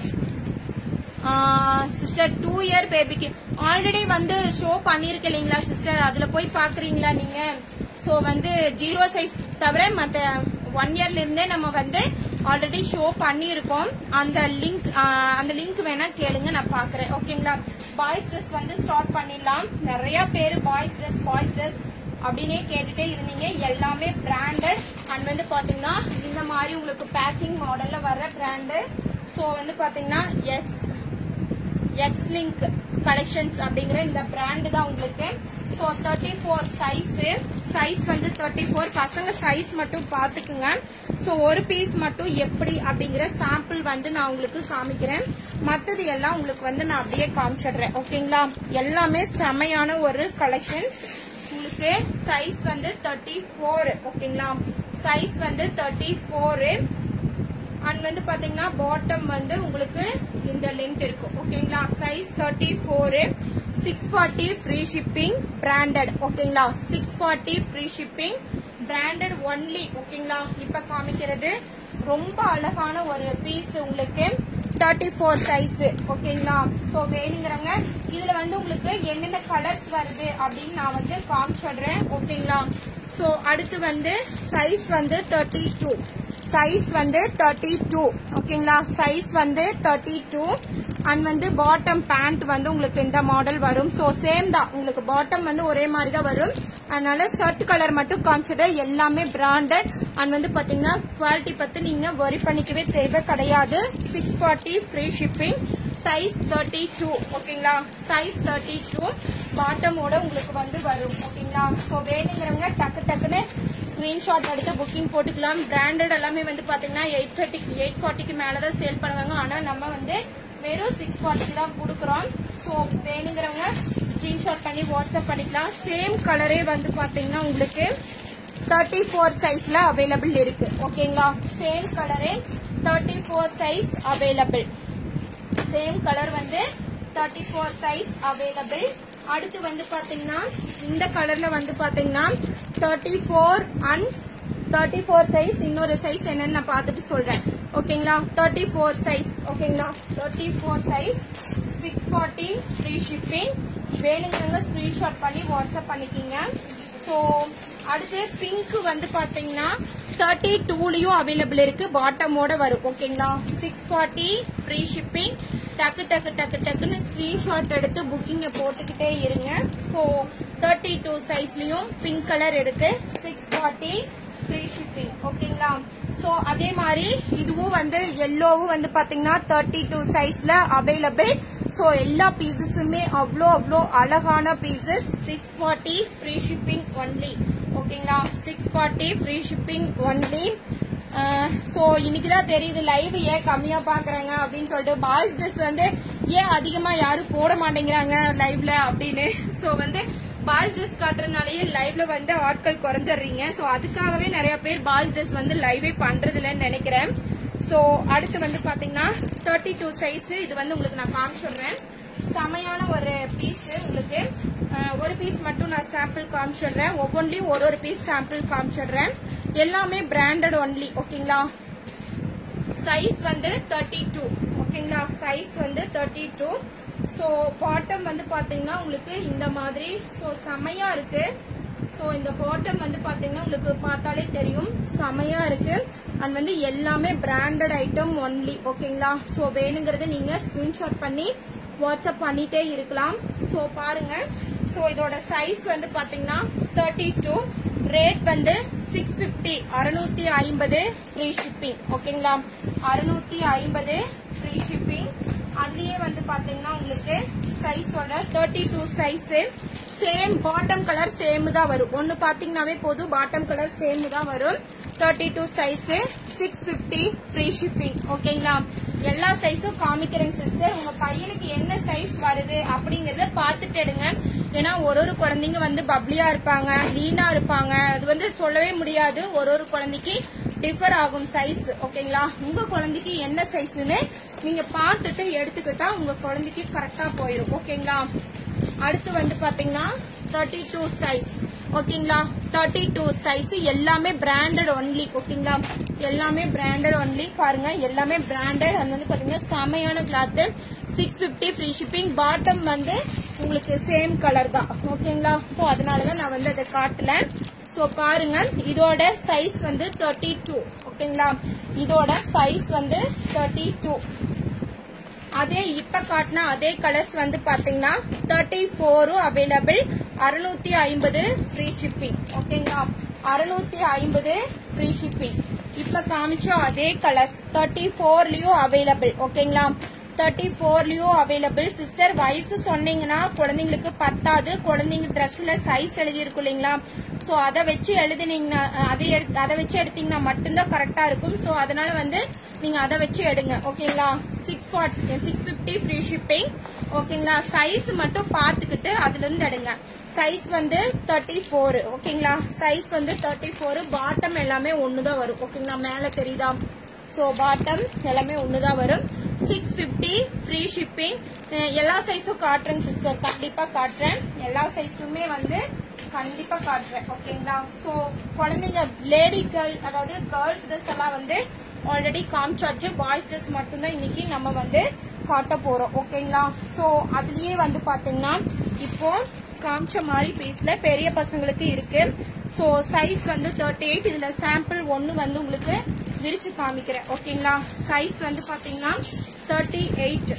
சிஸ்டர் டூ இயர் பேபிக்கு ஆல்ரெடி வந்து ஷோ பண்ணிருக்க இல்லைங்களா சிஸ்டர் அதுல போய் பாக்குறீங்களா நீங்க சோ வந்து ஜீரோ சைஸ் தவிர மத்த ஒன் இயர்ல இருந்தே நம்ம வந்து ஆல்ரெடி ஷோ பண்ணியிருக்கோம் அந்த லிங்க் அந்த லிங்க் வேணா கேளுங்க நான் பாக்குறேன் ஓகேங்களா பாய்ஸ் ட்ரெஸ் வந்து ஸ்டார்ட் பண்ணிடலாம் நிறைய பேர் பாய்ஸ் ட்ரெஸ் பாய்ஸ் ட்ரெஸ் அப்படின்னே கேட்டுட்டே இருந்தீங்க எல்லாமே பிராண்டட் அண்ட் வந்து பாத்தீங்கன்னா இந்த மாதிரி உங்களுக்கு பேக்கிங் மாடல்ல வர்ற பிராண்டு ஸோ வந்து பாத்தீங்கன்னா எக்ஸ் எக்ஸ் லிங்க் கலெக்ஷன்ஸ் அப்படிங்கிற இந்த பிராண்ட் தான் உங்களுக்கு so thirty four size size வந்து தேர்ட்டி ஃபோர் பசங்க சைஸ் மட்டும் பார்த்துக்குங்க ஸோ ஒரு பீஸ் மட்டும் எப்படி அப்படிங்கிற சாம்பிள் வந்து நான் உங்களுக்கு காமிக்கிறேன் மற்றது எல்லாம் உங்களுக்கு வந்து நான் அப்படியே காமிச்சிடுறேன் ஓகேங்களா எல்லாமே செமையான ஒரு கலெக்ஷன்ஸ் உங்களுக்கு சைஸ் வந்து தேர்ட்டி ஃபோர் ஓகேங்களா சைஸ் வந்து தேர்ட்டி ஃபோரு அண்ட் வந்து பாத்தீங்கன்னா பாட்டம் வந்து உங்களுக்கு இந்த லென்த் இருக்கும் ஓகேங்களா size thirty four six forty free shipping branded ஓகேங்களா six forty free shipping branded only ஓகேங்களா இப்ப காமிக்கிறது ரொம்ப அழகான ஒரு பீஸ் உங்களுக்கு தேர்ட்டி ஃபோர் சைஸ் ஓகேங்களா ஸோ வேணுங்கிறவங்க இதுல வந்து உங்களுக்கு என்னென்ன கலர்ஸ் வருது அப்படின்னு நான் வந்து காமிச்சிடுறேன் ஓகேங்களா ஸோ அடுத்து வந்து சைஸ் வந்து தேர்ட்டி டூ சைஸ் வந்து தேர்ட்டி டூ ஓகேங்களா சைஸ் வந்து தேர்ட்டி டூ அண்ட் வந்து பாட்டம் பேண்ட் வந்து உங்களுக்கு இந்த மாடல் வரும் ஸோ சேம் தான் உங்களுக்கு பாட்டம் வந்து ஒரே மாதிரி தான் வரும் அதனால ஷர்ட் கலர் மட்டும் காமிச்சிடுறேன் எல்லாமே பிராண்டட் அண்ட் வந்து பாத்தீங்கன்னா குவாலிட்டி பத்தி நீங்க வரி பண்ணிக்கவே தேவை கிடையாது six forty free shipping size thirty two ஓகேங்களா சைஸ் தேர்ட்டி டூ பாட்டமோட உங்களுக்கு வந்து வரும் ஓகேங்களா ஸோ வேணுங்கிறவங்க டக்கு டக்குன்னு ஸ்கிரீன்ஷாட் எடுத்து புக்கிங் போட்டுக்கலாம் பிராண்டட் எல்லாமே வந்து பாத்தீங்கன்னா எயிட் தேர்ட்டிக்கு எயிட் ஃபார்ட்டிக்கு மேலே தான் சேல் பண்ணுவாங்க ஆனால் நம்ம வந்து வெறும் சிக்ஸ் ஃபார்ட்டிக்கு தான் கொடுக்குறோம் ஸோ வேணுங்கிறவங்க ஸ்கிரீன்ஷாட் பண்ணி வாட்ஸ்அப் பண்ணிக்கலாம் சேம் கலரே வந்து பாத்தீங்கன்னா உங்களுக்கு தேர்ட்டி ஃபோர் சைஸ்ல அவைலபிள் இருக்கு ஓகேங்களா சேம் கலரே thirty four size available same colour வந்து தேர்ட்டி ஃபோர் சைஸ் அவைலபிள் அடுத்து வந்து பாத்தீங்கன்னா இந்த கலர்ல வந்து பாத்தீங்கன்னா thirty four and thirty four size இன்னொரு சைஸ் என்னன்னு நான் பார்த்துட்டு சொல்றேன் ஓகேங்களா தேர்ட்டி ஃபோர் சைஸ் ஓகேங்களா thirty four size six forty free shipping வேணுங்கிறவங்க ஸ்க்ரீன்ஷாட் பண்ணி வாட்ஸ்அப் பண்ணிக்கிங்க ஸோ அடுத்து பிங்க் வந்து பாத்தீங்கன்னா தேர்ட்டி டூலையும் அவைலபிள் இருக்கு பாட்டமோட வரும் ஓகேங்களா சிக்ஸ் ஃபார்ட்டி ஃப்ரீ ஷிப்பிங் டக்கு டக்கு டக்கு டக்குன்னு ஸ்கிரீன்ஷாட் எடுத்து புக்கிங்கை போட்டுக்கிட்டே இருங்க ஸோ தேர்ட்டி டூ சைஸ்லயும் பிங்க் கலர் இருக்கு சிக்ஸ் ஃபார்ட்டி ஃப்ரீ ஷிப்பிங் ஓகேங்களா ஸோ அதே மாதிரி இதுவும் வந்து எல்லோவும் வந்து பாத்தீங்கன்னா தேர்ட்டி டூ சைஸ்ல அவைலபிள் ஸோ எல்லா பீசஸுமே அவ்வளோ அவ்வளோ அழகான pieces six forty free shipping only ஓகேங்களா six forty free shipping only so இன்னைக்கு தான் தெரியுது லைவ் ஏன் கம்மியா பாக்குறாங்க அப்படின்னு சொல்லிட்டு பாய்ஸ் ட்ரெஸ் வந்து ஏன் அதிகமா யாரும் போட மாட்டேங்கிறாங்க லைவ்ல அப்படின்னு ஸோ வந்து பாய்ஸ் ட்ரெஸ் காட்டுறதுனாலயே லைவ்ல வந்து ஆட்கள் குறைஞ்சிடுறீங்க ஸோ அதுக்காகவே நிறைய பேர் பாய்ஸ் ட்ரெஸ் வந்து லைவே பண்றது இல்லைன்னு நினைக்கிறேன் ஸோ அடுத்து வந்து பாத்தீங்கன்னா தேர்ட்டி டூ சைஸ் இது வந்து உங்களுக்கு நான் காமிச்சிடுறேன் செமையான ஒரு பீஸ் உங்களுக்கு அஹ், ஒரு பீஸ் மட்டும் நான் சாம்பிள் காமிச்சிடுறேன் ஒவ்வொன்றிலையும் ஒரு ஒரு பீஸ் சாம்பிள் காமிச்சிடுறேன் எல்லாமே பிராண்டட் ஒன்லி ஓகேங்களா சைஸ் வந்து தேர்ட்டி டூ ஓகேங்களா சைஸ் வந்து தேர்ட்டி டூ ஸோ பாட்டம் வந்து பாத்தீங்கன்னா உங்களுக்கு இந்த மாதிரி ஸோ செமையா இருக்கு ஸோ இந்த பாட்டம் வந்து பாத்தீங்கன்னா உங்களுக்கு பார்த்தாலே தெரியும் செமையா இருக்கு அண்ட் வந்து எல்லாமே பிராண்டட் ஐட்டம் ஒன்லி ஓகேங்களா ஸோ வேணுங்கிறது நீங்க ஸ்கிரீன்ஷாட் பண்ணி வாட்ஸ்அப் பண்ணிட்டே இருக்கலாம் ஸோ பாருங்க ஸோ இதோட சைஸ் வந்து பாத்தீங்கன்னா தேர்ட்டி டூ ரேட் வந்து சிக்ஸ் பிப்டி அறுநூத்தி ஐம்பது ஃப்ரீ ஷிப்பிங் ஓகேங்களா அறுநூத்தி ஐம்பது ஃப்ரீ ஷிப்பிங் அதுலயே வந்து பாத்தீங்கன்னா உங்களுக்கு சைஸோட thirty two size same bottom colour same தான் வரும் ஒன்னு பாத்தீங்கன்னாவே போதும் பாட்டம் கலர் சேம் தான் வரும் thirty two size six fifty free shipping ஓகேங்களா எல்லா சைஸும் காமிக்கிறேங்க சிஸ்டர் உங்க பையனுக்கு என்ன சைஸ் வருது அப்படிங்கறத பார்த்துட்டு எடுங்க ஏன்னா ஒரு ஒரு குழந்தைங்க வந்து பப்ளியா இருப்பாங்க லீனா இருப்பாங்க அது வந்து சொல்லவே முடியாது ஒரு ஒரு குழந்தைக்கு டிஃபர் ஆகும் சைஸ் ஓகேங்களா உங்க குழந்தைக்கு என்ன சைஸ்னு நீங்க பார்த்துட்டு எடுத்துக்கிட்டா உங்க குழந்தைக்கு கரெக்டா போயிடும் ஓகேங்களா அடுத்து வந்து பாத்தீங்கன்னா தேர்ட்டி டூ சைஸ் ஓகேங்களா தேர்ட்டி டூ சைஸ் எல்லாமே பிராண்டட் ஒன்லி ஓகேங்களா எல்லாமே பிராண்டட் ஒன்லி பாருங்க எல்லாமே பிராண்டட் அது வந்து பாத்தீங்கன்னா செமையான cloth six fifty free shipping bottom வந்து உங்களுக்கு சேம் கலர் தான் ஓகேங்களா ஸோ அதனாலதான் நான் வந்து அதை காட்டல ஸோ பாருங்க இதோட சைஸ் வந்து தேர்ட்டி டூ ஓகேங்களா இதோட சைஸ் வந்து தேர்ட்டி டூ அதே இப்ப காட்டின அதே கலர்ஸ் வந்து பாத்தீங்கன்னா தேர்ட்டி ஃபோரும் அவைலபிள் அறுநூத்தி ஐம்பது ஃப்ரீ ஷிப்பிங் ஓகேங்களா அறுநூத்தி ஐம்பது ஃப்ரீ ஷிப்பிங் இப்ப காமிச்ச அதே கலர்ஸ் தேர்ட்டி ஃபோர்லயும் அவைலபிள் ஓகேங்களா தேர்ட்டி ஃபோர்லயும் அவைலபிள் சிஸ்டர் வயசு சொன்னீங்கன்னா குழந்தைங்களுக்கு பத்தாது குழந்தைங்க ட்ரெஸ்ல சைஸ் எழுதி இருக்கும் இல்லைங்களா ஸோ அதை வச்சு எழுதுனீங்கன்னா அதை எடுத்து அதை வச்சு எடுத்தீங்கன்னா மட்டும்தான் கரெக்டா இருக்கும் ஸோ அதனால வந்து நீங்க அதை வச்சு எடுங்க ஓகேங்களா six forty six fifty free shipping ஓகேங்களா சைஸ் மட்டும் பார்த்துக்கிட்டு அதுல இருந்து எடுங்க சைஸ் வந்து தேர்ட்டி ஃபோர் ஓகேங்களா சைஸ் வந்து தேர்ட்டி ஃபோர் பாட்டம் எல்லாமே ஒண்ணுதான் வரும் ஓகேங்களா மேல தெரியுதா ஸோ பாட்டம் எல்லாமே ஒண்ணுதான் வரும் சிக்ஸ் ஃபிஃப்டி ஃப்ரீ ஷிப்பிங் எல்லா சைஸும் காட்டுறேன் சிஸ்டர் கண்டிப்பா காட்டுறேன் எல்லா சைஸுமே வந்து கண்டிப்பா காட்டுறேன் ஓகேங்களா ஸோ குழந்தைங்க லேடி கேர்ள் அதாவது கேர்ள்ஸ் ட்ரெஸ் எல்லாம் வந்து ஆல்ரெடி காமிச்சாச்சு பாய்ஸ் ட்ரெஸ் மட்டும்தான் இன்னைக்கு நம்ம வந்து காட்ட போறோம் ஓகேங்களா ஸோ அதுலயே வந்து பாத்தீங்கன்னா இப்போ காமிச்ச மாதிரி பீஸ்ல பெரிய பசங்களுக்கு இருக்கு ஸோ சைஸ் வந்து தேர்ட்டி எயிட் இதுல சாம்பிள் ஒன்னு வந்து உங்களுக்கு விரிச்சு காமிக்கிறேன் ஓகேங்களா சைஸ் வந்து பாத்தீங்கன்னா தேர்ட்டி எயிட்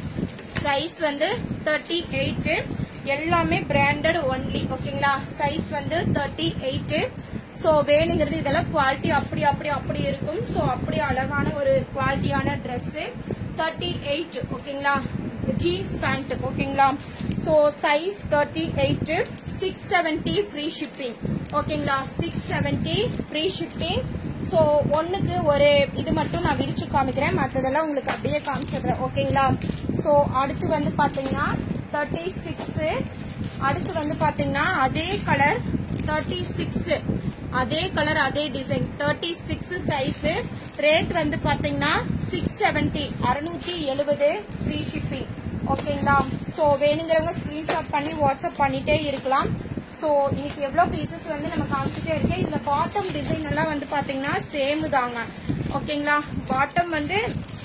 சைஸ் வந்து தேர்ட்டி எயிட் எல்லாமே பிராண்டட் ஒன்லி ஓகேங்களா சைஸ் வந்து தேர்ட்டி எயிட் ஸோ வேணுங்கிறது இதெல்லாம் குவாலிட்டி அப்படி அப்படி அப்படி இருக்கும் ஸோ அப்படி அழகான ஒரு குவாலிட்டியான Dress தேர்ட்டி எயிட் ஓகேங்களா ஜீன்ஸ் பேண்ட் ஓகேங்களா so size thirty eight six seventy free shipping ஓகேங்களா six seventy free shipping so ஒன்றுக்கு ஒரு இது மட்டும் நான் விரிச்சு காமிக்கிறேன் மற்றதெல்லாம் உங்களுக்கு அப்படியே காமிச்சிடுறேன் ஓகேங்களா ஸோ அடுத்து வந்து பார்த்தீங்கன்னா தேர்ட்டி சிக்ஸு அடுத்து வந்து பார்த்தீங்கன்னா அதே கலர் தேர்ட்டி சிக்ஸு அதே கலர் அதே design thirty six size rate வந்து பார்த்தீங்கன்னா சிக்ஸ் செவன்டி அறுநூத்தி எழுபது ஃப்ரீ ஷிப்பிங் ஓகேங்களா ஸோ வேணுங்கிறவங்க ஸ்க்ரீன்ஷாட் பண்ணி வாட்ஸ்அப் பண்ணிட்டே இருக்கலாம் ஸோ இன்னைக்கு எவ்வளோ பீசஸ் வந்து நம்ம காமிச்சிட்டே இருக்கேன் இதில் பாட்டம் டிசைன் எல்லாம் வந்து பார்த்தீங்கன்னா சேம் தாங்க ஓகேங்களா பாட்டம் வந்து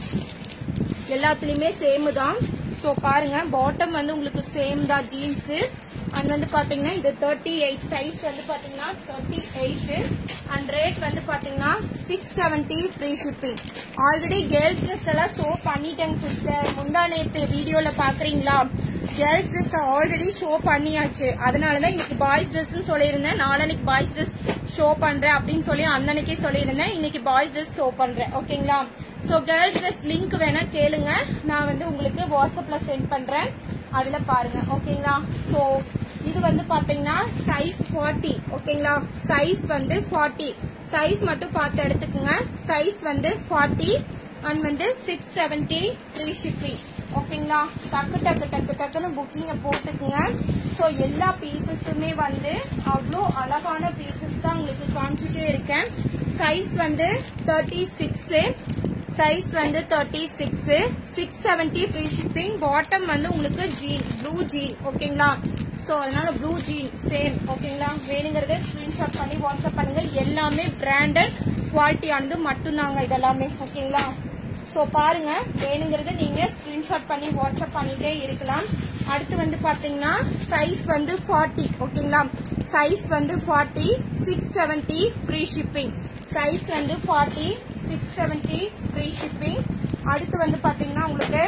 எல்லாத்துலேயுமே சேம் தான் ஸோ பாருங்க பாட்டம் வந்து உங்களுக்கு சேம் தான் ஜீன்ஸு அண்ட் வந்து பார்த்தீங்கன்னா இது தேர்ட்டி எயிட் சைஸ் வந்து பார்த்தீங்கன்னா தேர்ட்டி எயிட் அண்ட் ரேட் வந்து பார்த்தீங்கன்னா six seventy free shipping already girls dress எல்லாம் ஷோ பண்ணிட்டேங்க சிஸ்டர் முந்தா நேற்று வீடியோவில் பார்க்குறீங்களா கேர்ள்ஸ் ட்ரெஸ் ஆல்ரெடி ஷோ பண்ணியாச்சு அதனால தான் இன்னைக்கு பாய்ஸ் ட்ரெஸ்ன்னு சொல்லியிருந்தேன் நாளன்னைக்கு பாய்ஸ் ட்ரெஸ் ஷோ பண்றேன் அப்படின்னு சொல்லி அன்னன்னைக்கே சொல்லியிருந்தேன் இன்னைக்கு பாய்ஸ் ட்ரெஸ் ஷோ பண்றேன் ஓகேங்களா ஸோ கேர்ள்ஸ் ட்ரெஸ் லிங்க் வேணா கேளுங்க நான் வந்து உங்களுக்கு வாட்ஸ்அப்ல சென்ட் பண்றேன் அதுல பாருங்க ஓகேங்களா ஸோ இது வந்து பாத்தீங்கன்னா சைஸ் ஃபார்ட்டி ஓகேங்களா சைஸ் வந்து ஃபார்ட்டி சைஸ் மட்டும் பார்த்து எடுத்துக்கோங்க சைஸ் வந்து ஃபார்ட்டி அண்ட் வந்து சிக்ஸ் செவன்டி ஃப்ரீ ஷிப்பிங் ஓகேங்களா டக்கு டக்கு டக்கு டக்குன்னு புக்கிங்கை போட்டுக்குங்க ஸோ எல்லா பீசஸுமே வந்து அவ்வளோ அழகான பீசஸ் தான் உங்களுக்கு காமிச்சிட்டே இருக்கேன் சைஸ் வந்து தேர்ட்டி சிக்ஸு சைஸ் வந்து thirty six six seventy free shipping bottom வந்து உங்களுக்கு ஜீன் ப்ளூ ஜீன் ஓகேங்களா ஸோ அதனால ப்ளூ ஜீன் சேம் ஓகேங்களா வேணுங்கிறத ஸ்க்ரீன்ஷாட் பண்ணி வாட்ஸ்அப் பண்ணுங்க எல்லாமே பிராண்டட் குவாலிட்டியானது மட்டும்தாங்க இதெல்லாமே ஓகேங்களா ஸோ பாருங்க வேணுங்கிறத நீங்க ஸ்கிரீன்ஷாட் பண்ணி வாட்ஸ்அப் பண்ணிட்டே இருக்கலாம் அடுத்து வந்து பாத்தீங்கன்னா சைஸ் வந்து ஃபார்ட்டி ஓகேங்களா சைஸ் வந்து forty six seventy free shipping size வந்து forty six seventy free shipping அடுத்து வந்து பாத்தீங்கன்னா உங்களுக்கு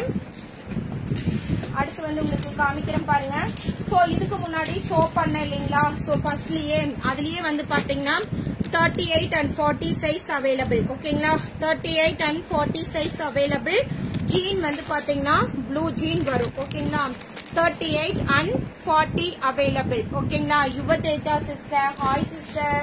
அடுத்து வந்து உங்களுக்கு காமிக்கிறேன் பாருங்க ஸோ இதுக்கு முன்னாடி ஷோ பண்ண இல்லைங்களா ஸோ ஃபர்ஸ்ட்லயே அதுலயே வந்து பாத்தீங்கன்னா thirty eight and forty size available ஓகேங்களா thirty eight and forty size available jean வந்து பாத்தீங்கன்னா ப்ளூ ஜீன் வரும் ஓகேங்களா thirty eight and forty available ஓகேங்களா Yuvateja sister hi sister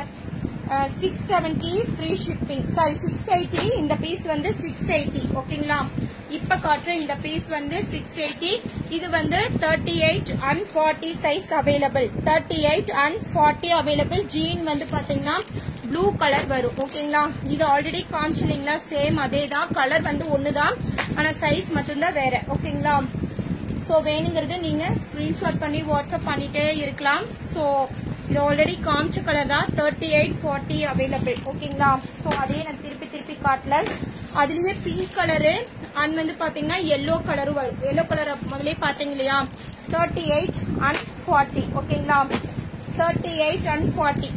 six seventy free shipping sorry six eighty இந்த பீஸ் வந்து six eighty ஓகேங்களா இப்ப காட்டுற இந்த பீஸ் வந்து சிக்ஸ் எயிட்டி இது வந்து thirty eight and forty size available thirty eight and forty available jean வந்து பாத்தீங்கன்னா ப்ளூ கலர் வரும் ஓகேங்களா இது ஆல்ரெடி காமிச்சில்லைங்களா சேம் அதே தான் கலர் வந்து ஒன்று தான் ஆனால் சைஸ் மட்டும்தான் வேற ஓகேங்களா ஸோ வேணுங்கிறது நீங்க ஸ்கிரீன்ஷாட் பண்ணி வாட்ஸ்அப் பண்ணிட்டே இருக்கலாம் ஸோ இது ஆல்ரெடி காமிச்ச கலர் தான் தேர்ட்டி எயிட் ஃபார்ட்டி அவைலபிள் ஓகேங்களா ஸோ அதே நான் திருப்பி திருப்பி காட்டல அதுலயே பிங்க் கலரு அண்ட் வந்து பாத்தீங்கன்னா எல்லோ கலரும் வரும் எல்லோ கலர் முதலே பாத்தீங்க இல்லையா தேர்ட்டி எயிட் அண்ட் ஃபார்ட்டி ஓகேங்களா தேர்ட்டி எயிட் அண்ட் ஃபார்ட்டி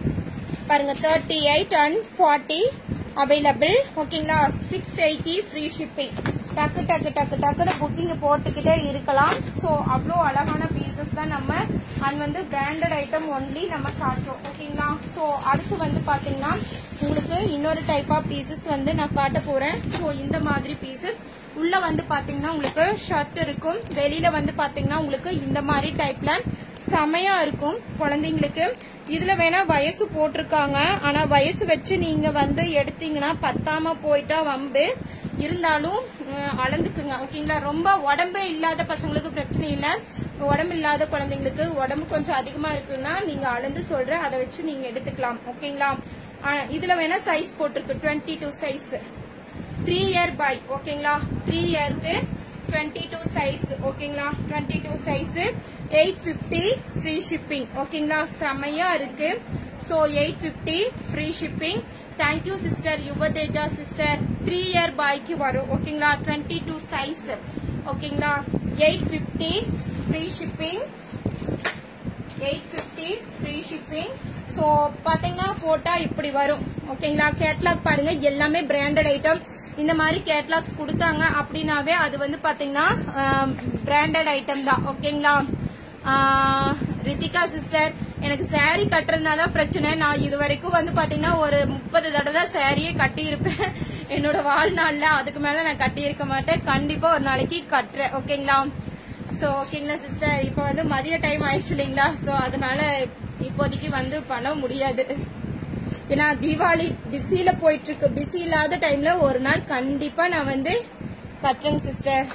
பாருங்க thirty eight and forty available ஓகேங்களா சிக்ஸ் எயிட்டி ஃப்ரீ ஷிப்பிங் டக்கு டக்கு டக்கு டக்குன்னு புக்கிங் போட்டுக்கிட்டே இருக்கலாம் ஸோ அவ்வளோ அழகான பீசஸ் தான் நம்ம அண்ட் வந்து பிராண்டட் ஐட்டம் ஒன்லி நம்ம காட்டுறோம் ஓகேங்களா ஸோ அடுத்து வந்து பார்த்தீங்கன்னா உங்களுக்கு இன்னொரு டைப் ஆஃப் பீசஸ் வந்து நான் காட்ட போறேன் ஸோ இந்த மாதிரி பீசஸ் உள்ள வந்து பாத்தீங்கன்னா உங்களுக்கு ஷர்ட் இருக்கும் வெளியில வந்து பாத்தீங்கன்னா உங்களுக்கு இந்த மாதிரி டைப்ல செமையா இருக்கும் குழந்தைங்களுக்கு இதுல வேணா வயசு போட்டிருக்காங்க ஆனா வயசு வச்சு நீங்க வந்து எடுத்தீங்கன்னா பத்தாம போயிட்டா வம்பு இருந்தாலும் அஹ், அளந்துக்குங்க ஓகேங்களா ரொம்ப உடம்பு இல்லாத பசங்களுக்கு பிரச்சனை இல்ல உடம்பு இல்லாத குழந்தைங்களுக்கு உடம்பு கொஞ்சம் அதிகமா இருக்குன்னா நீங்க அளந்து சொல்ற அதை வச்சு நீங்க எடுத்துக்கலாம் ஓகேங்களா அஹ், இதுல வேணா சைஸ் போட்டிருக்கு twenty two size three year boy ஓகேங்களா த்ரீ இயருக்கு டுவெண்ட்டி டூ சைஸ் ஓகேங்களா twenty two size eight fifty free shipping ஓகேங்களா செமையா இருக்கு so eight fifty free shipping thank you sister Yuvateja sister three year பாய்க்கு வரும் ஓகேங்களா டுவெண்ட்டி டூ சைஸ் ஓகேங்களா eight fifty free shipping eight fifty free shipping so பாத்தீங்கன்னா போட்டா இப்படி வரும் ஓகேங்களா கேட்லாக் பாருங்க எல்லாமே பிராண்டட் ஐட்டம் இந்த மாதிரி கேட்லாக்ஸ் கொடுத்தாங்க அப்படின்னாவே அது வந்து பாத்தீங்கன்னா பிராண்டட் ஐட்டம் தான் ஓகேங்களா ஆஹ், ரித்திகா சிஸ்டர் எனக்கு saree கட்டுறதுனா தான் பிரச்சனை நான் இது வரைக்கும் வந்து பாத்தீங்கன்னா ஒரு முப்பது தடவை தான் சாரியே கட்டியிருப்பேன் என்னோட வாழ்நாள்ல அதுக்கு மேல நான் கட்டியிருக்க மாட்டேன் கண்டிப்பா ஒரு நாளைக்கு கட்டுறேன் ஓகேங்களா சோ ஓகேங்களா சிஸ்டர் இப்போ வந்து மதிய டைம் ஆயிடுச்சு இல்லைங்களா சோ அதனால இப்போதைக்கு வந்து பண்ண முடியாது ஏன்னா தீபாவளி பிஸியில போயிட்டு இருக்கு பிஸி இல்லாத டைம்ல ஒரு நாள் கண்டிப்பா நான் வந்து கட்டுறேங்க சிஸ்டர்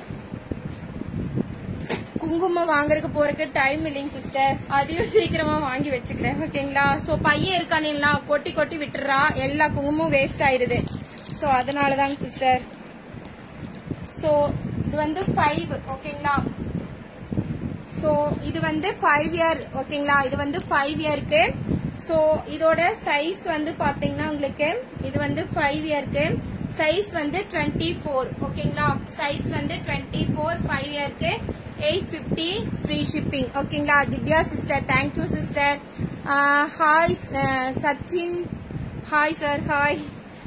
குங்குமம் வாங்குறதுக்கு போறதுக்கு டைம் இல்லைங்க சிஸ்டர் அதையும் சீக்கிரமா வாங்கி வச்சுக்கிறேன் ஓகேங்களா சோ பையன் இருக்கானுங்களா கொட்டி கொட்டி விட்டுறா எல்லா குங்குமமும் வேஸ்ட் ஆயிருது சோ அதனாலதாங்க சிஸ்டர் சோ இது வந்து ஃபைவ் ஓகேங்களா சோ இது வந்து ஃபைவ் இயர் ஓகேங்களா இது வந்து ஃபைவ் இயருக்கு சோ இதோட சைஸ் வந்து பாத்தீங்கன்னா உங்களுக்கு இது வந்து ஃபைவ் இயருக்கு சைஸ் வந்து டுவெண்ட்டி ஃபோர் ஓகேங்களா சைஸ் வந்து டுவெண்ட்டி ஃபோர் ஃபைவ் இயருக்கு எயிட் ஃபிஃப்டி ஃப்ரீ ஷிப்பிங் ஓகேங்களா Divya sister thank you sister hi Sachin hi sir hi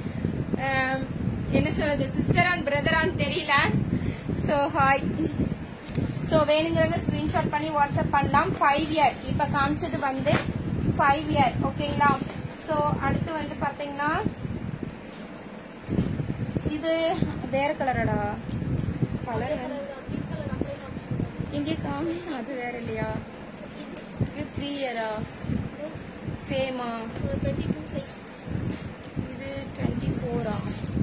என்ன சொல்றது சிஸ்டர் அண்ட் பிரதரான்னு தெரியல ஸோ ஹாய் ஸோ வேணுங்கிறவங்க ஸ்கிரீன்ஷாட் பண்ணி வாட்ஸ்அப் பண்ணலாம் ஃபைவ் இயர் இப்போ காமிச்சது வந்து ஃபைவ் இயர் ஓகேங்களா ஸோ அடுத்து வந்து பார்த்தீங்கன்னா இது வேற கலரடா கலர் இங்கே காமி அது வேற இல்லையா இது த்ரீ இயரா சேமா இது டுவெண்ட்டி ஃபோரா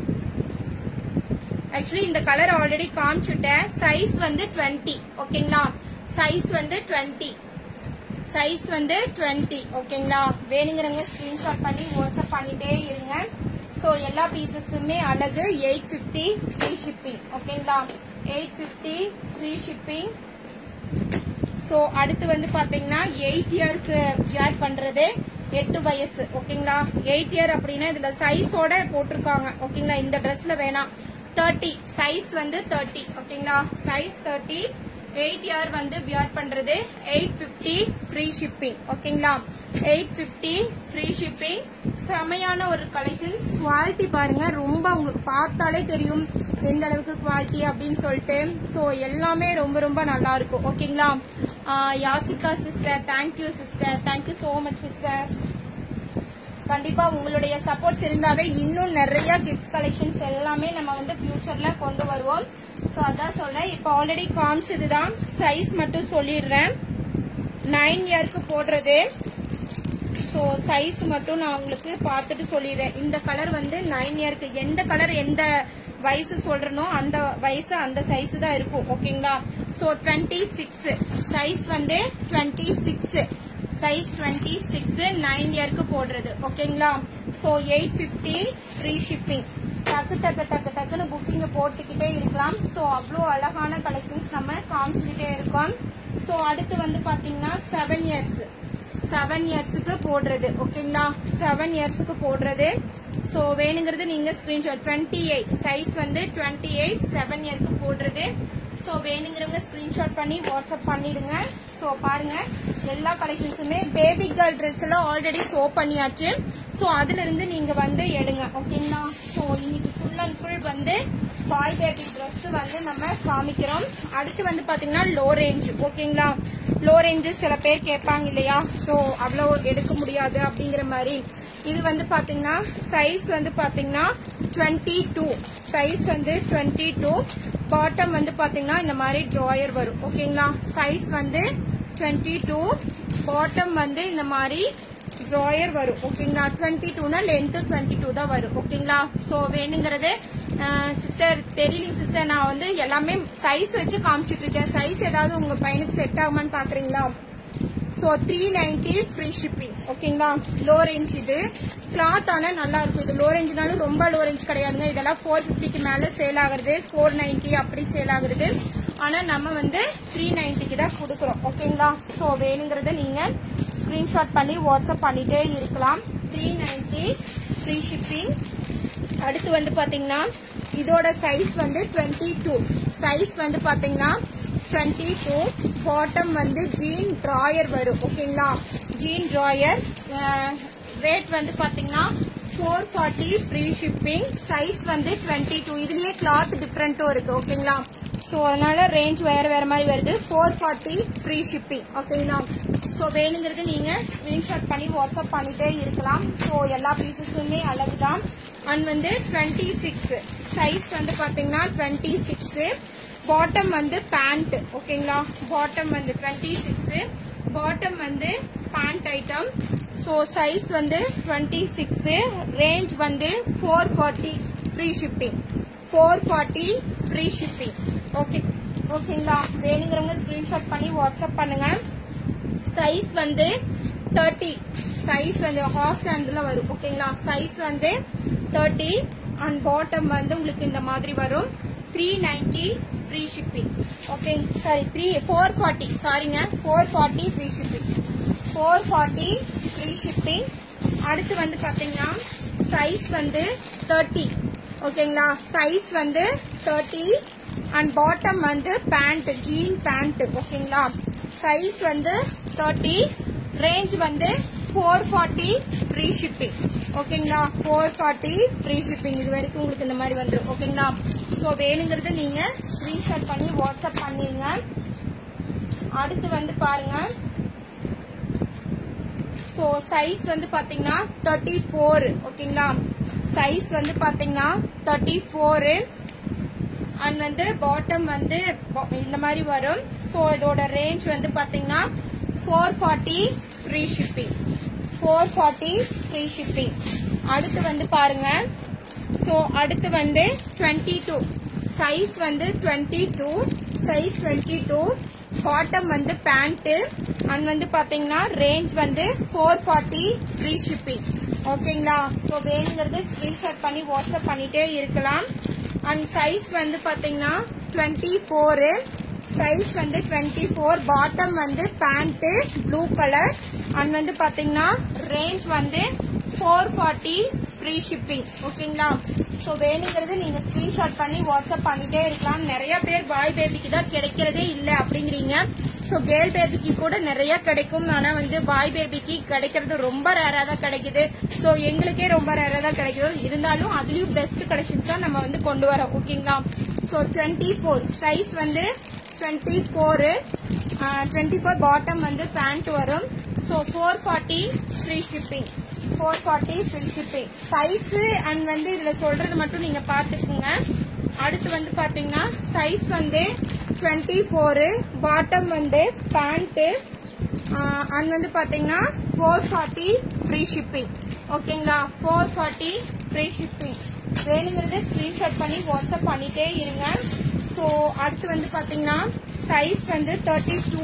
ஆக்சுவலி இந்த கலர் ஆல்ரெடி காமிச்சுட்டேன் சைஸ் வந்து 20 ஓகேங்களா சைஸ் வந்து 20 சைஸ் வந்து 20 ஓகேங்களா வேணுங்கிறவங்க ஸ்கிரீன்ஷாட் பண்ணி வாட்ஸ்அப் பண்ணிட்டே இருங்க ஸோ எல்லா பீசஸுமே அழகு எயிட் ஃபிஃப்டி ஃப்ரீ ஷிப்பிங் ஓகேங்களா eight fifty free shipping so அடுத்து வந்து பாத்தீங்கன்னா எயிட் இயருக்கு வியர் பண்றது எட்டு வயசு ஓகேங்களா எயிட் இயர் அப்படின்னா இதுல சைஸோட போட்டிருக்காங்க ஓகேங்களா இந்த ட்ரெஸ்ல வேணாம் தேர்ட்டி சைஸ் வந்து தேர்ட்டி ஓகேங்களா சைஸ் தேர்ட்டி எயிட் இயர் வந்து வியர் பண்றது எயிட் ஃபிஃப்டி ஃப்ரீ ஷிப்பிங் ஓகேங்களா எயிட் ஃபிஃப்டி ஃப்ரீ ஷிப்பிங் செமையான ஒரு கலெக்ஷன்ஸ் குவாலிட்டி பாருங்க ரொம்ப உங்களுக்கு பார்த்தாலே தெரியும் எந்த அளவுக்கு குவாலிட்டி அப்படின்னு சொல்லிட்டு ஸோ எல்லாமே ரொம்ப ரொம்ப நல்லா இருக்கும் ஓகேங்களா ஆஹ் Yasika sister thank you sister thank you so much sister கண்டிப்பா உங்களுடைய சப்போர்ட்ஸ் இருந்தாவே இன்னும் நிறைய கிட்ஸ் கலெக்ஷன்ஸ் எல்லாமே நம்ம வந்து ஃபியூச்சர்ல கொண்டு வருவோம் ஸோ அதான் சொல்றேன் இப்போ ஆல்ரெடி காமிச்சது தான் சைஸ் மட்டும் சொல்லிடுறேன் நைன் இயர்க்கு போடுறது ஸோ சைஸ் மட்டும் நான் உங்களுக்கு பார்த்துட்டு சொல்லிடுறேன் இந்த கலர் வந்து நைன் இயர்க்கு எந்த கலர் எந்த வயசு சொல்றனோ அந்த வயசு அந்த சைஸ் தான் இருக்கும் ஓகேங்களா ஸோ டுவெண்ட்டி சிக்ஸ் சைஸ் வந்து twenty six size twenty six nine இயர்க்கு போடுறது ஓகேங்களா so eight fifty free shipping டக்கு டக்கு டக்கு டக்குன்னு புக்கிங் போட்டுக்கிட்டே இருக்கலாம் ஸோ அவ்வளோ அழகான கலெக்ஷன்ஸ் நம்ம காமிச்சுக்கிட்டே இருக்கோம் ஸோ அடுத்து வந்து பாத்தீங்கன்னா செவன் இயர்ஸ் செவன் இயர்ஸுக்கு போடுறது ஓகேங்களா செவன் இயர்ஸுக்கு போடுறது ஸோ வேணுங்கிறது நீங்க ஸ்கிரீன்ஷாட் டுவெண்ட்டி எயிட் சைஸ் வந்து டுவெண்ட்டி எயிட் செவன் இயர்க்கு போடுறது ஸோ வேணுங்கிறவங்க ஸ்கிரீன்ஷாட் பண்ணி வாட்ஸ்அப் பண்ணிடுங்க ஸோ பாருங்க எல்லா கலெக்ஷன்ஸுமே பேபி கேர்ள் ட்ரெஸ் எல்லாம் ஆல்ரெடி ஷோ பண்ணியாச்சு ஸோ அதுல இருந்து நீங்க வந்து எடுங்க ஓகேங்களா ஸோ இன்னைக்கு ஃபுல் அண்ட் ஃபுல் வந்து பாய் பேபி ட்ரெஸ் வந்து நம்ம காமிக்கிறோம் அடுத்து வந்து பாத்தீங்கன்னா லோ ரேஞ்ச் ஓகேங்களா லோ ரேஞ்சு சில பேர் கேட்பாங்க இல்லையா ஸோ அவ்வளோ எடுக்க முடியாது அப்படிங்கிற மாதிரி இது வந்து பாத்தீங்கன்னா சைஸ் வந்து பாத்தீங்கன்னா டுவெண்ட்டி டூ சைஸ் வந்து டுவெண்ட்டி டூ பாட்டம் வந்து பாத்தீங்கன்னா இந்த மாதிரி ட்ராயர் வரும் ஓகேங்களா சைஸ் வந்து டுவெண்ட்டி டூ பாட்டம் வந்து இந்த மாதிரி ட்ராயர் வரும் ஓகேங்களா டுவெண்ட்டி டூனா லென்த் டுவெண்ட்டி டூ தான் வரும் ஓகேங்களா ஸோ வேணுங்கிறது சிஸ்டர் தெரியல சிஸ்டர் நான் வந்து எல்லாமே சைஸ் வச்சு காமிச்சிட்டு இருக்கேன் சைஸ் ஏதாவது உங்க பையனுக்கு செட் ஆகுமான்னு பாக்குறீங்களா so three ninety free shipping ஓகேங்களா லோ ரேஞ்ச் இது கிளாத் ஆனால் நல்லா இருக்கும் இது லோ ரேஞ்ச்னாலும் ரொம்ப லோ ரேஞ்ச் கிடையாதுங்க இதெல்லாம் ஃபோர் ஃபிஃப்டிக்கு மேலே சேல் ஆகுறது ஃபோர் நைன்டி அப்படி சேல் ஆகுறது ஆனால் நம்ம வந்து த்ரீ நைன்ட்டிக்கு தான் கொடுக்குறோம் ஓகேங்களா ஸோ வேணுங்கிறத நீங்கள் ஸ்க்ரீன்ஷாட் பண்ணி வாட்ஸ்அப் பண்ணிட்டே இருக்கலாம் த்ரீ நைன்டி ஃப்ரீ ஷிப்பிங் அடுத்து வந்து பாத்தீங்கன்னா இதோட சைஸ் வந்து டுவெண்ட்டி டூ சைஸ் வந்து பாத்தீங்கன்னா டுவெண்ட்டி டூ பாட்டம் வந்து ஜீன் ட்ராயர் வரும் ஓகேங்களா ஜீன் ட்ராயர் ரேட் வந்து பாத்தீங்கன்னா four forty free shipping size வந்து டுவெண்ட்டி டூ இதுலயே கிளாத் டிஃப்ரெண்ட்டும் இருக்கு ஓகேங்களா ஸோ அதனால ரேஞ்ச் வேற வேற மாதிரி வருது ஃபோர் ஃபார்ட்டி ஃப்ரீ ஷிப்பிங் ஓகேங்களா ஸோ வேணுங்கிறது நீங்க ஸ்கிரீன்ஷாட் பண்ணி வாட்ஸ்அப் பண்ணிட்டே இருக்கலாம் ஸோ எல்லா பீசஸுமே அளவு தான் அண்ட் வந்து டுவெண்ட்டி சிக்ஸ் சைஸ் வந்து பாத்தீங்கன்னா டுவெண்ட்டி சிக்ஸ் பாட்டம் வந்து பேண்ட் ஓகேங்களா பாட்டம் வந்து டுவெண்ட்டி சிக்ஸ் பாட்டம் வந்து பேண்ட் ஐட்டம் ஸோ சைஸ் வந்து டுவெண்ட்டி சிக்ஸ் ரேஞ்ச் வந்து four forty free shipping four forty free shipping okay ஓகேங்களா வேணுங்கிறவங்க ஸ்கிரீன்ஷாட் பண்ணி வாட்ஸ்அப் பண்ணுங்க சைஸ் வந்து தேர்ட்டி சைஸ் வந்து ஹாஃப் ஹேண்டில் வரும் ஓகேங்களா சைஸ் வந்து தேர்ட்டி அண்ட் பாட்டம் வந்து உங்களுக்கு இந்த மாதிரி வரும் three ninety free shipping okay sorry three four forty சாரிங்க four forty free shipping four forty free shipping அடுத்து வந்து பாத்தீங்கன்னா சைஸ் வந்து தேர்ட்டி ஓகேங்களா சைஸ் வந்து தேர்ட்டி அண்ட் பாட்டம் வந்து பேண்ட் ஜீன் பேண்ட் ஓகேங்களா சைஸ் வந்து தேர்ட்டி ரேஞ்ச் வந்து ஃபோர் ஃபார்ட்டி ஃப்ரீ ஷிப்பிங் ஓகேங்களா ஃபோர் ஃபார்ட்டி ஃப்ரீ ஷிப்பிங் இது வரைக்கும் உங்களுக்கு இந்த மாதிரி வந்துடும் ஓகேங்களா ஸோ வேணுங்கிறது நீங்க ஸ்கிரீன்ஷாட் பண்ணி வாட்ஸ்அப் பண்ணிருங்க அடுத்து வந்து பாருங்க ஸோ சைஸ் வந்து பாத்தீங்கன்னா தேர்ட்டி ஃபோர் ஓகேங்களா சைஸ் வந்து பாத்தீங்கன்னா தேர்ட்டி ஃபோரு அண்ட் வந்து பாட்டம் வந்து bo- இந்த மாதிரி வரும் ஸோ இதோட ரேஞ்ச் வந்து பாத்தீங்கன்னா four forty free shipping four forty free shipping அடுத்து வந்து பாருங்க ஸோ அடுத்து வந்து டுவெண்ட்டி டூ சைஸ் வந்து twenty two size twenty two bottom வந்து பேண்ட்டு அண்ட் வந்து பாத்தீங்கன்னா ரேஞ்ச் வந்து ஃபோர் ஃபார்ட்டி ஃப்ரீ ஷிப்பிங் ஓகேங்களா ஸோ வேணுங்கிறது ஸ்கிரீன்ஷாட் பண்ணி வாட்ஸ்அப் பண்ணிட்டே இருக்கலாம் அண்ட் சைஸ் வந்து பாத்தீங்கன்னா டுவெண்ட்டி ஃபோரு சைஸ் வந்து டுவெண்ட்டி ஃபோர் பாட்டம் வந்து பேண்ட்டு ப்ளூ கலர் அண்ட் வந்து பாத்தீங்கன்னா ரேஞ்ச் வந்து ஃபோர் ஃபார்ட்டி ஃப்ரீ ஷிப்பிங் ஓகேங்களா ஸோ வேணுங்கிறது நீங்க ஸ்கிரீன்ஷாட் பண்ணி வாட்ஸ்அப் பண்ணிட்டே இருக்கலாம் நிறைய பேர் பாய் பேபிக்கு தான் கிடைக்கிறதே இல்லை அப்படிங்கிறீங்க ஸோ கேர்ள் பேபிக்கு கூட நிறைய கிடைக்கும் ஆனா வந்து பாய் பேபிக்கு கிடைக்கிறது ரொம்ப ரேரா தான் கிடைக்குது ஸோ எங்களுக்கே ரொம்ப ரேரா தான் கிடைக்குது இருந்தாலும் அதுலயும் பெஸ்ட் கலெக்ஷன்ஸ் தான் நம்ம வந்து கொண்டு வரோம் ஓகேங்களா ஸோ டுவெண்ட்டி ஃபோர் சைஸ் வந்து twenty four twenty four bottom வந்து பேண்ட் வரும் so four forty free shipping four forty free shipping size and வந்து இதில் சொல்றது மட்டும் நீங்க பார்த்துக்குங்க அடுத்து வந்து பாத்தீங்கன்னா சைஸ் வந்து டுவெண்ட்டி ஃபோரு பாட்டம் வந்து பேண்ட்டு அண்ட் வந்து பாத்தீங்கன்னா ஃபோர் ஃபார்ட்டி ஃப்ரீ ஷிப்பிங் ஓகேங்களா ஃபோர் ஃபார்ட்டி ஃப்ரீ ஷிப்பிங் வேணுங்கிறத ஸ்க்ரீன்ஷாட் பண்ணி வாட்ஸ்அப் பண்ணிட்டே இருங்க ஸோ அடுத்து வந்து பாத்தீங்கன்னா சைஸ் வந்து தேர்ட்டி டூ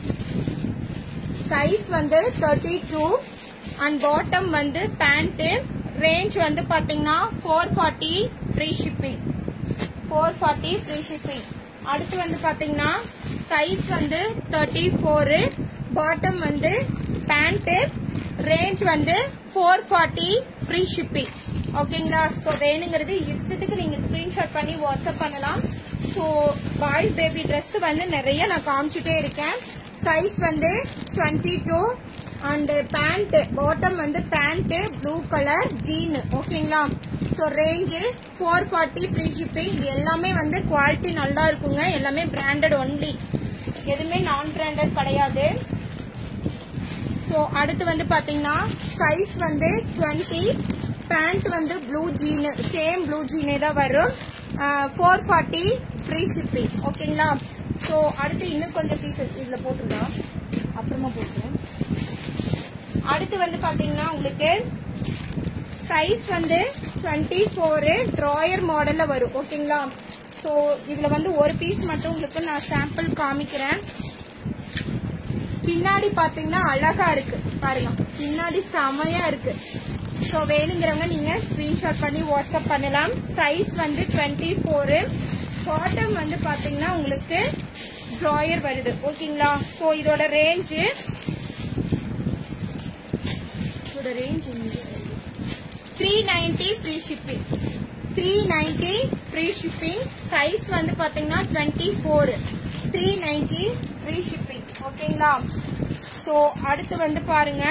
சைஸ் வந்து தேர்ட்டி டூ அண்ட் பாட்டம் வந்து பேண்ட் ரேஞ்ச் வந்து பாத்தீங்கன்னா four forty free shipping four forty free shipping அடுத்து வந்து பாத்தீங்கன்னா சைஸ் வந்து தேர்ட்டி ஃபோரு பாட்டம் வந்து பேண்ட் ரேஞ்ச் வந்து ஃபோர் ஃபார்ட்டி ஃப்ரீ ஷிப்பிங் ஓகேங்களா ஸோ வேணுங்கிறது இஷ்டத்துக்கு நீங்க ஸ்கிரீன்ஷாட் பண்ணி வாட்ஸ்அப் பண்ணலாம் ஸோ பாய்ஸ் பேபி ட்ரெஸ் வந்து நிறைய நான் காமிச்சிட்டே இருக்கேன் சைஸ் வந்து twenty two and pant bottom வந்து பேண்ட் ப்ளூ கலர் ஜீன் ஓகேங்களா so range four forty free shipping இது எல்லாமே வந்து குவாலிட்டி நல்லா இருக்குங்க எல்லாமே பிராண்டட் ஒன்லி எதுவுமே நான் பிராண்டட் கிடையாது ஸோ அடுத்து வந்து பாத்தீங்கன்னா சைஸ் வந்து டுவெண்ட்டி பேண்ட் வந்து ப்ளூ ஜீனு சேம் ப்ளூ ஜீனே தான் வரும் ஃபோர் ஃபார்ட்டி ஃப்ரீ ஷிப்பிங் ஓகேங்களா ஸோ அடுத்து இன்னும் கொஞ்சம் பீசஸ் இதில் போட்டுடலாம் அப்புறமா போட்டுருவோம் அடுத்து வந்து பாத்தீங்கன்னா உங்களுக்கு சைஸ் வந்து டுவெண்ட்டி ஃபோரு ட்ராயர் மாடல்ல வரும் ஓகேங்களா ஸோ இதுல வந்து ஒரு பீஸ் மட்டும் உங்களுக்கு நான் சாம்பிள் காமிக்கிறேன் பின்னாடி பாத்தீங்கன்னா அழகா இருக்கு பாருங்க பின்னாடி செமையா இருக்கு ஸோ வேணுங்கிறவங்க நீங்க ஸ்கிரீன்ஷாட் பண்ணி வாட்ஸ்அப் பண்ணலாம் சைஸ் வந்து டுவெண்ட்டி ஃபோரு பாட்டம் வந்து பாத்தீங்கன்னா உங்களுக்கு ட்ராயர் வருது ஓகேங்களா ஸோ இதோட ரேஞ்சு இதோட range three ninety free shipping three ninety free shipping size வந்து பாத்தீங்கன்னா twenty four three ninety free shipping ஓகேங்களா ஸோ அடுத்து வந்து பாருங்க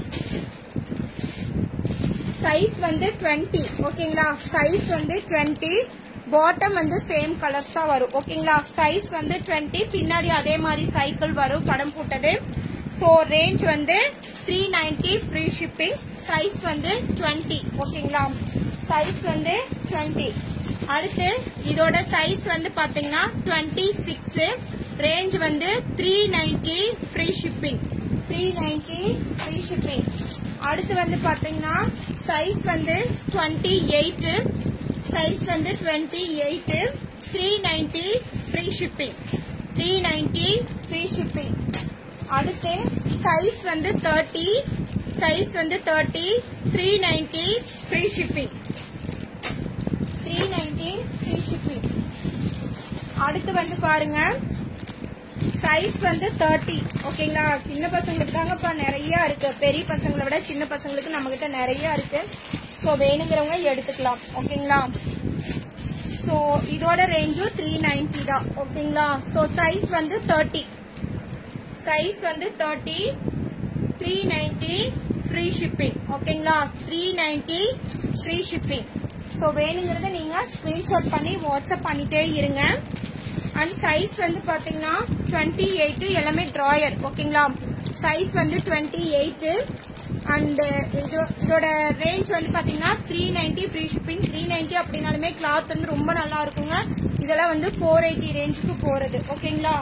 சைஸ் வந்து 20 ஓகேங்களா சைஸ் வந்து 20 பாட்டம் வந்து சேம் கலர்ஸ் தான் வரும் ஓகேங்களா சைஸ் வந்து 20 பின்னாடி அதே மாதிரி சைக்கிள் வரும் படம் போட்டது ஸோ ரேஞ்ச் வந்து three ninety free shipping size வந்து 20 ஓகேங்களா சைஸ் வந்து 20 அடுத்து இதோட சைஸ் வந்து பாத்தீங்கன்னா 26 சிக்ஸ் ரேஞ்ச் வந்து three ninety free shipping three ninety free shipping அடுத்து வந்து பாத்தீங்கன்னா சைஸ் வந்து 28 எயிட் சைஸ் வந்து 28 eight three ninety free shipping three ninety free shipping அடுத்து சைஸ் வந்து 30 சைஸ் வந்து 30 three ninety free shipping three ninety free shipping அடுத்து வந்து பாருங்க சைஸ் வந்து 30 ஓகேங்களா சின்ன பசங்களுக்கு தாங்கப்பா நிறைய இருக்கு பெரிய பசங்களை விட சின்ன பசங்களுக்கு நம்ம கிட்ட நிறைய இருக்கு ஸோ வேணுங்கிறவங்க எடுத்துக்கலாம் ஓகேங்களா ஸோ இதோட ரேஞ்சும் த்ரீ நைன்டி தான் ஓகேங்களா ஸோ சைஸ் வந்து 30 சைஸ் வந்து 30 த்ரீ நைன்டி ஃப்ரீ ஷிப்பிங் ஓகேங்களா three ninety free shipping so வேணுங்கிறத நீங்கள் ஸ்க்ரீன்ஷாட் பண்ணி வாட்ஸ்அப் பண்ணிட்டே இருங்க அண்ட் சைஸ் வந்து பார்த்தீங்கன்னா டுவெண்ட்டி எயிட்டு எல்லாமே ட்ராயர் ஓகேங்களா சைஸ் வந்து டுவெண்ட்டி எயிட்டு அண்ட் இதோட ரேஞ்ச் வந்து பார்த்தீங்கன்னா three ninety free shipping three ninety அப்படின்னாலுமே கிளாத் வந்து ரொம்ப நல்லா இருக்குங்க இதெல்லாம் வந்து ஃபோர் எயிட்டி ரேஞ்சுக்கு போகிறது ஓகேங்களா